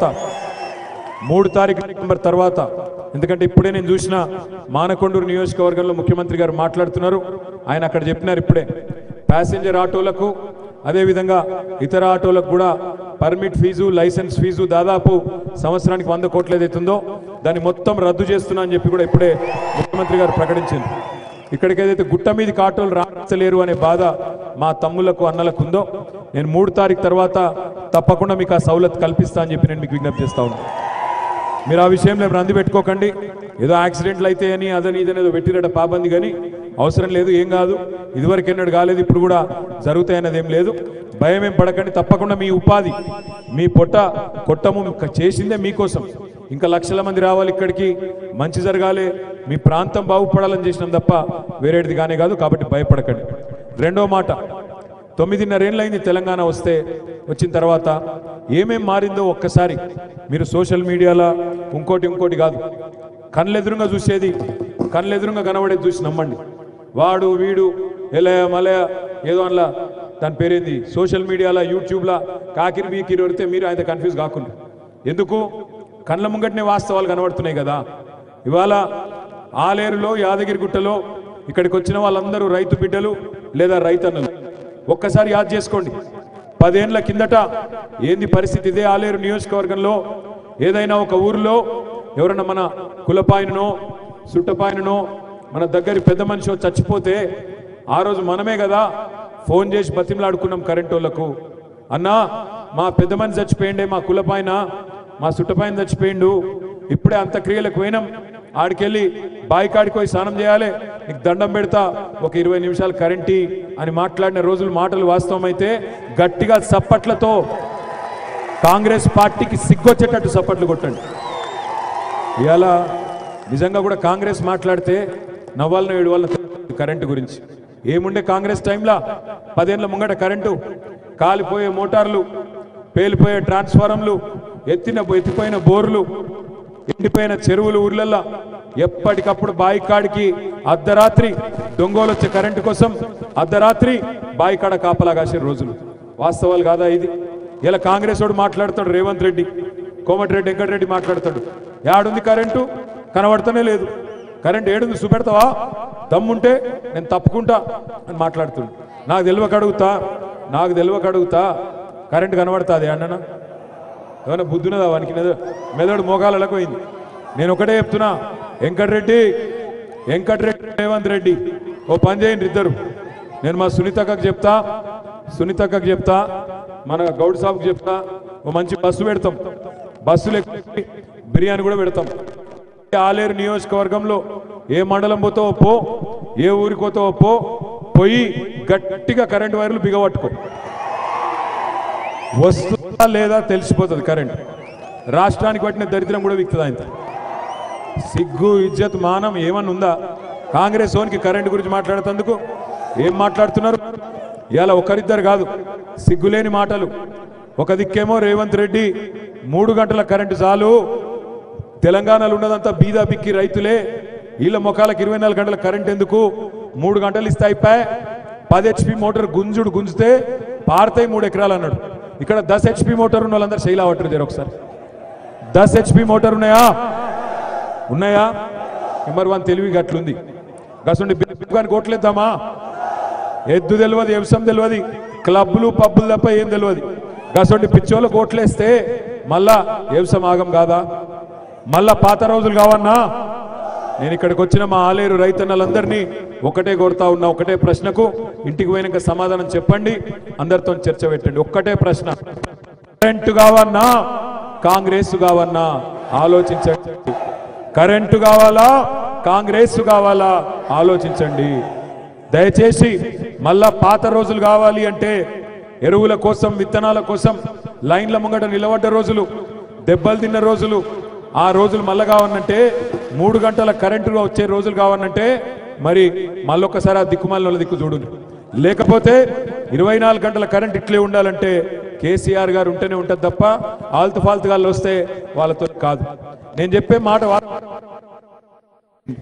Speaker 1: మూడు తారీఖు నవంబర్ తర్వాత ఎందుకంటే ఇప్పుడే నేను చూసిన మానకొండూరు నియోజకవర్గంలో ముఖ్యమంత్రి గారు మాట్లాడుతున్నారు ఆయన అక్కడ చెప్పినారు ఇప్పుడే ప్యాసింజర్ ఆటోలకు అదేవిధంగా ఇతర ఆటోలకు కూడా పర్మిట్ ఫీజు లైసెన్స్ ఫీజు దాదాపు సంవత్సరానికి వంద కోట్లు ఏదైతుందో దాన్ని మొత్తం రద్దు చేస్తున్నా అని చెప్పి కూడా ఇప్పుడే ముఖ్యమంత్రి గారు ప్రకటించింది ఇక్కడికి ఏదైతే గుట్ట మీదకి ఆటోలు రాచలేరు అనే బాధ మా తమ్ములకు అన్నలకు ఉందో నేను మూడు తారీఖు తర్వాత తప్పకుండా మీకు ఆ సౌలత్ కల్పిస్తా అని చెప్పి నేను మీకు విజ్ఞప్తి చేస్తా ఉన్నాను మీరు ఆ విషయంలో రంది పెట్టుకోకండి ఏదో యాక్సిడెంట్లు అయితే అని అదని ఇదని ఏదో పెట్టిరట పాబంది కానీ అవసరం లేదు ఏం కాదు ఇదివరకు ఎన్నడు కాలేదు ఇప్పుడు కూడా జరుగుతాయన్నది ఏం లేదు భయం ఏం పడకండి తప్పకుండా మీ ఉపాధి మీ పొట్ట కొట్టము చేసిందే మీకోసం ఇంకా లక్షల మంది రావాలి ఇక్కడికి మంచి జరగాలి మీ ప్రాంతం బాగుపడాలని చేసినాం తప్ప వేరేటిది కానే కాదు కాబట్టి భయపడకండి రెండో మాట తొమ్మిదిన్నరేళ్ళైంది తెలంగాణ వస్తే వచ్చిన తర్వాత ఏమేం మారిందో ఒక్కసారి మీరు సోషల్ మీడియాలో ఇంకోటి ఇంకోటి కాదు కళ్ళెదురుగా చూసేది కళ్ళెదురుగా కనబడేది చూసి నమ్మండి వాడు వీడు ఎలయ మలయ ఏదో అలా దాని పేరేంది సోషల్ మీడియాలో యూట్యూబ్లో కాకిరి బీకిరి వడితే మీరు ఆయన కన్ఫ్యూజ్ కాకుండా ఎందుకు కళ్ళ ముంగటనే వాస్తవాలు కనబడుతున్నాయి కదా ఇవాళ ఆలేరులో యాదగిరిగుట్టలో ఇక్కడికి వచ్చిన వాళ్ళందరూ రైతు బిడ్డలు లేదా రైతన్నలు ఒక్కసారి యాద్ చేసుకోండి పదేళ్ల కిందట ఏంది పరిస్థితి ఇదే ఆలేరు నియోజకవర్గంలో ఏదైనా ఒక ఊరిలో ఎవరన్నా మన కులపాయననో సుట్టపాయననో మన దగ్గర పెద్ద మనిషి చచ్చిపోతే ఆ రోజు మనమే కదా ఫోన్ చేసి బతిమలాడుకున్నాం కరెంట్ వాళ్ళకు అన్నా మా పెద్ద మనిషి చచ్చిపోయిండే మా కులపాయన మా సుట్టపాయన చచ్చిపోయిండు ఇప్పుడే అంత్యక్రియలకు పోయినాం ఆడికెళ్ళి బాయి కాడికి పోయి స్నానం చేయాలి నీకు దండం పెడతా ఒక ఇరవై నిమిషాలు కరెంటీ అని మాట్లాడిన రోజులు మాటలు వాస్తవమైతే గట్టిగా సప్పట్లతో కాంగ్రెస్ పార్టీకి సిగ్గొచ్చేటట్టు సప్పట్లు కొట్టండి ఇవాళ నిజంగా కూడా కాంగ్రెస్ మాట్లాడితే నవ్వాలన ఏడు వాళ్ళ కరెంటు గురించి ఏముండే కాంగ్రెస్ టైంలో పదేళ్ల ముంగట కరెంటు కాలిపోయే మోటార్లు పేలిపోయే ట్రాన్స్ఫారంలు ఎత్తిన ఎత్తిపోయిన బోర్లు ఎండిపోయిన చెరువులు ఊర్లల్లో ఎప్పటికప్పుడు బాయి కాడికి అర్ధరాత్రి దొంగలు వచ్చే కరెంటు కోసం అర్ధరాత్రి బాయి కాడ కాపలా కాసే రోజులు వాస్తవాలు కాదా ఇది ఇలా కాంగ్రెస్ వాడు మాట్లాడతాడు రేవంత్ రెడ్డి కోమటిరెడ్డి వెంకటరెడ్డి మాట్లాడతాడు ఏడుంది కరెంటు కనబడతానే లేదు కరెంట్ ఏడుంది చూపెడతావా దమ్ముంటే నేను తప్పుకుంటా అని మాట్లాడుతుండు నాకు తెలియక అడుగుతా నాకు తెలియక అడుగుతా కరెంట్ కనబడుతుంది అన్ననా ఏమైనా బుద్ధున్నదా వానికి మెద- మెదడు మోకాలకు పోయింది నేను ఒకటే చెప్తున్నా వెంకటరెడ్డి వెంకటరెడ్డి రేవంత్ రెడ్డి ఓ పని చేయండి ఇద్దరు నేను మా సునీతక్కకు చెప్తా సునీతక్కకు చెప్తా మన గౌడ్ సాబ్కి చెప్తా ఓ మంచి బస్సు పెడతాం బస్సులు ఎక్కి బిర్యానీ కూడా పెడతాం ఆలేరు నియోజకవర్గంలో ఏ మండలం పోతావో పో ఏ ఊరికి పోతావో పో పోయి గట్టిగా కరెంట్ వైర్లు బిగబట్టుకో వస్తుందా లేదా తెలిసిపోతుంది కరెంట్ రాష్ట్రానికి పట్టిన దరిద్రం కూడా విక్తుంది ఆయన సిగ్గు ఇజ్జత్ మానం ఏమన్నా ఉందా కాంగ్రెస్ ఓనికి కరెంట్ గురించి మాట్లాడుతందుకు ఏం మాట్లాడుతున్నారు ఇవాళ ఒకరిద్దరు కాదు సిగ్గులేని మాటలు ఒక దిక్కేమో రేవంత్ రెడ్డి మూడు గంటల కరెంటు చాలు తెలంగాణలో ఉన్నదంతా బీదా బిక్కి రైతులే వీళ్ళ ముఖాలకు ఇరవై నాలుగు గంటల కరెంట్ ఎందుకు మూడు గంటలు ఇస్తే అయిపోయి పది హెచ్పి మోటార్ గుంజుడు గుంజితే పారుతాయి మూడు ఎకరాలు అన్నాడు ఇక్కడ దస్ హెచ్పి మోటార్ ఉన్న వాళ్ళందరూ శైలా పట్టరు జర ఒకసారి దస్ హెచ్పి మోటార్ ఉన్నాయా ఉన్నాయా నెంబర్ వన్ తెలివి గట్లుంది గసండి కానీ కోట్లేద్దామా ఎద్దు తెలియదు వ్యవసాయం తెలియదు క్లబ్లు పబ్బులు తప్ప ఏం తెలియదు గసండి పిచ్చోళ్ళు కోట్లేస్తే మళ్ళా వ్యవసాయం ఆగం కాదా మళ్ళా పాత రోజులు కావన్నా నేను ఇక్కడికి వచ్చిన మా ఆలేరు రైతన్నలందరినీ ఒకటే కోరుతా ఉన్నా ఒకటే ప్రశ్నకు ఇంటికి పోయినాక సమాధానం చెప్పండి అందరితో చర్చ పెట్టండి ఒక్కటే ప్రశ్న కరెంటు కావన్నా కాంగ్రెస్ కావన్నా ఆలోచించండి కరెంటు కావాలా కాంగ్రెస్ కావాలా ఆలోచించండి దయచేసి మళ్ళా పాత రోజులు కావాలి అంటే ఎరువుల కోసం విత్తనాల కోసం లైన్ల ముంగట నిలబడ్డ రోజులు దెబ్బలు తిన్న రోజులు ఆ రోజులు మళ్ళా కావాలంటే మూడు గంటల కరెంటు వచ్చే రోజులు కావాలంటే మరి మళ్ళొక్కసారి ఆ దిక్కుమాల దిక్కు చూడు లేకపోతే ఇరవై నాలుగు గంటల కరెంట్ ఇట్లే ఉండాలంటే కేసీఆర్ గారు ఉంటేనే ఉంటుంది తప్ప ఆల్తు ఫాల్తు గాళ్ళు వస్తే వాళ్ళతో కాదు నేను చెప్పే మాట వా-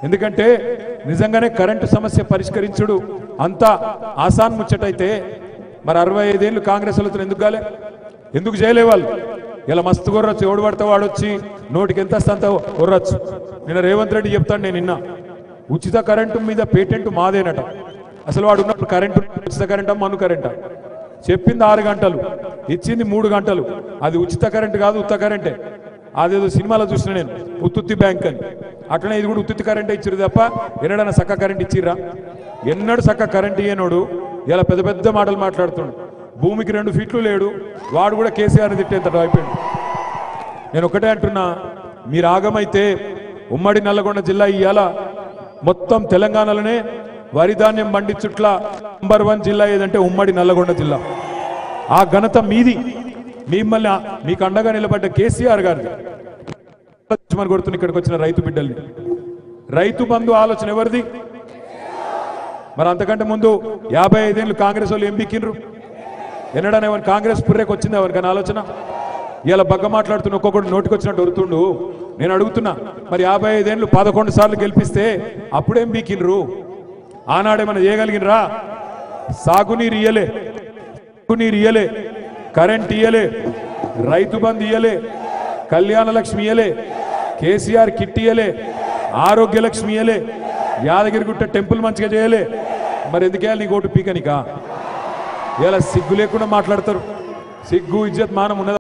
Speaker 1: ఎందుకంటే నిజంగానే కరెంటు సమస్య పరిష్కరించుడు అంత ఆసాన్ ముచ్చటైతే మరి అరవై ఐదేళ్ళు కాంగ్రెస్ వాళ్ళతో ఎందుకు కాలే ఎందుకు చేయలే వాళ్ళు ఇలా మస్తు కొర్రొచ్చు ఎవడు పడితే వాడు వచ్చి నోటికి ఎంత వస్తే అంత కొర్రొచ్చు నిన్న రేవంత్ రెడ్డి చెప్తాను నేను నిన్న ఉచిత కరెంటు మీద పేటెంట్ మాదేనట అసలు వాడు ఉన్నప్పుడు కరెంటు ఉచిత కరెంటా మను కరెంటా చెప్పింది ఆరు గంటలు ఇచ్చింది మూడు గంటలు అది ఉచిత కరెంట్ కాదు ఉత్త కరెంటే అదేదో సినిమాలో చూసిన నేను ఉత్తుత్తి బ్యాంక్ అని అట్లనే ఇది కూడా ఉత్తుత్తి కరెంట్ ఇచ్చిరు తప్ప ఎన్నడన్నా సక్క కరెంట్ ఇచ్చిర్రా ఎన్నడు సక్క కరెంట్ ఇయ్యనోడు ఇలా పెద్ద పెద్ద మాటలు మాట్లాడుతుండు భూమికి రెండు ఫీట్లు లేడు వాడు కూడా కేసీఆర్ తిట్టేంత అయిపోయాడు నేను ఒకటే అంటున్నా మీరు ఆగమైతే ఉమ్మడి నల్లగొండ జిల్లా ఇవాళ మొత్తం తెలంగాణలోనే వరి ధాన్యం పండించుట్ల నంబర్ వన్ జిల్లా ఏదంటే ఉమ్మడి నల్లగొండ జిల్లా ఆ ఘనత మీది మిమ్మల్ని ఆ- మీకు అండగా నిలబడ్డ కేసీఆర్ గారిది మన కొడుతున్న ఇక్కడికి వచ్చిన రైతు బిడ్డల్ని రైతు బంధు ఆలోచన ఎవరిది మరి అంతకంటే ముందు యాభై ఐదేళ్ళు కాంగ్రెస్ వాళ్ళు ఏం బిక్కిండ్రు ఎన్నడన్నా ఎవరి కాంగ్రెస్ పుర్రెకి వచ్చింది ఎవరికైనా ఆలోచన ఇలా బగ్గ మాట్లాడుతున్న ఒక్కొక్కడు నోటికి వచ్చినట్టు వరుతుండు నేను అడుగుతున్నా మరి యాభై ఐదేళ్ళు పదకొండు సార్లు గెలిపిస్తే అప్పుడేం బీకినరు ఆనాడేమన్నా చేయగలిగినరా సాగునీరు ఇయ్యలే సాగునీరు ఇయ్యలే కరెంట్ ఇయ్యలే రైతు బంధు ఇయ్యలే కళ్యాణ లక్ష్మి ఇయ్యలే కేసీఆర్ కిట్ ఇయ్యలే ఆరోగ్య లక్ష్మి ఇయ్యలే యాదగిరిగుట్ట టెంపుల్ మంచిగా చేయలే మరి ఎందుకేయాలి నీకు ఓటు పీకనికా ఇలా సిగ్గు లేకుండా మాట్లాడతారు సిగ్గు ఇజ్జత్ మానం ఉన్నదా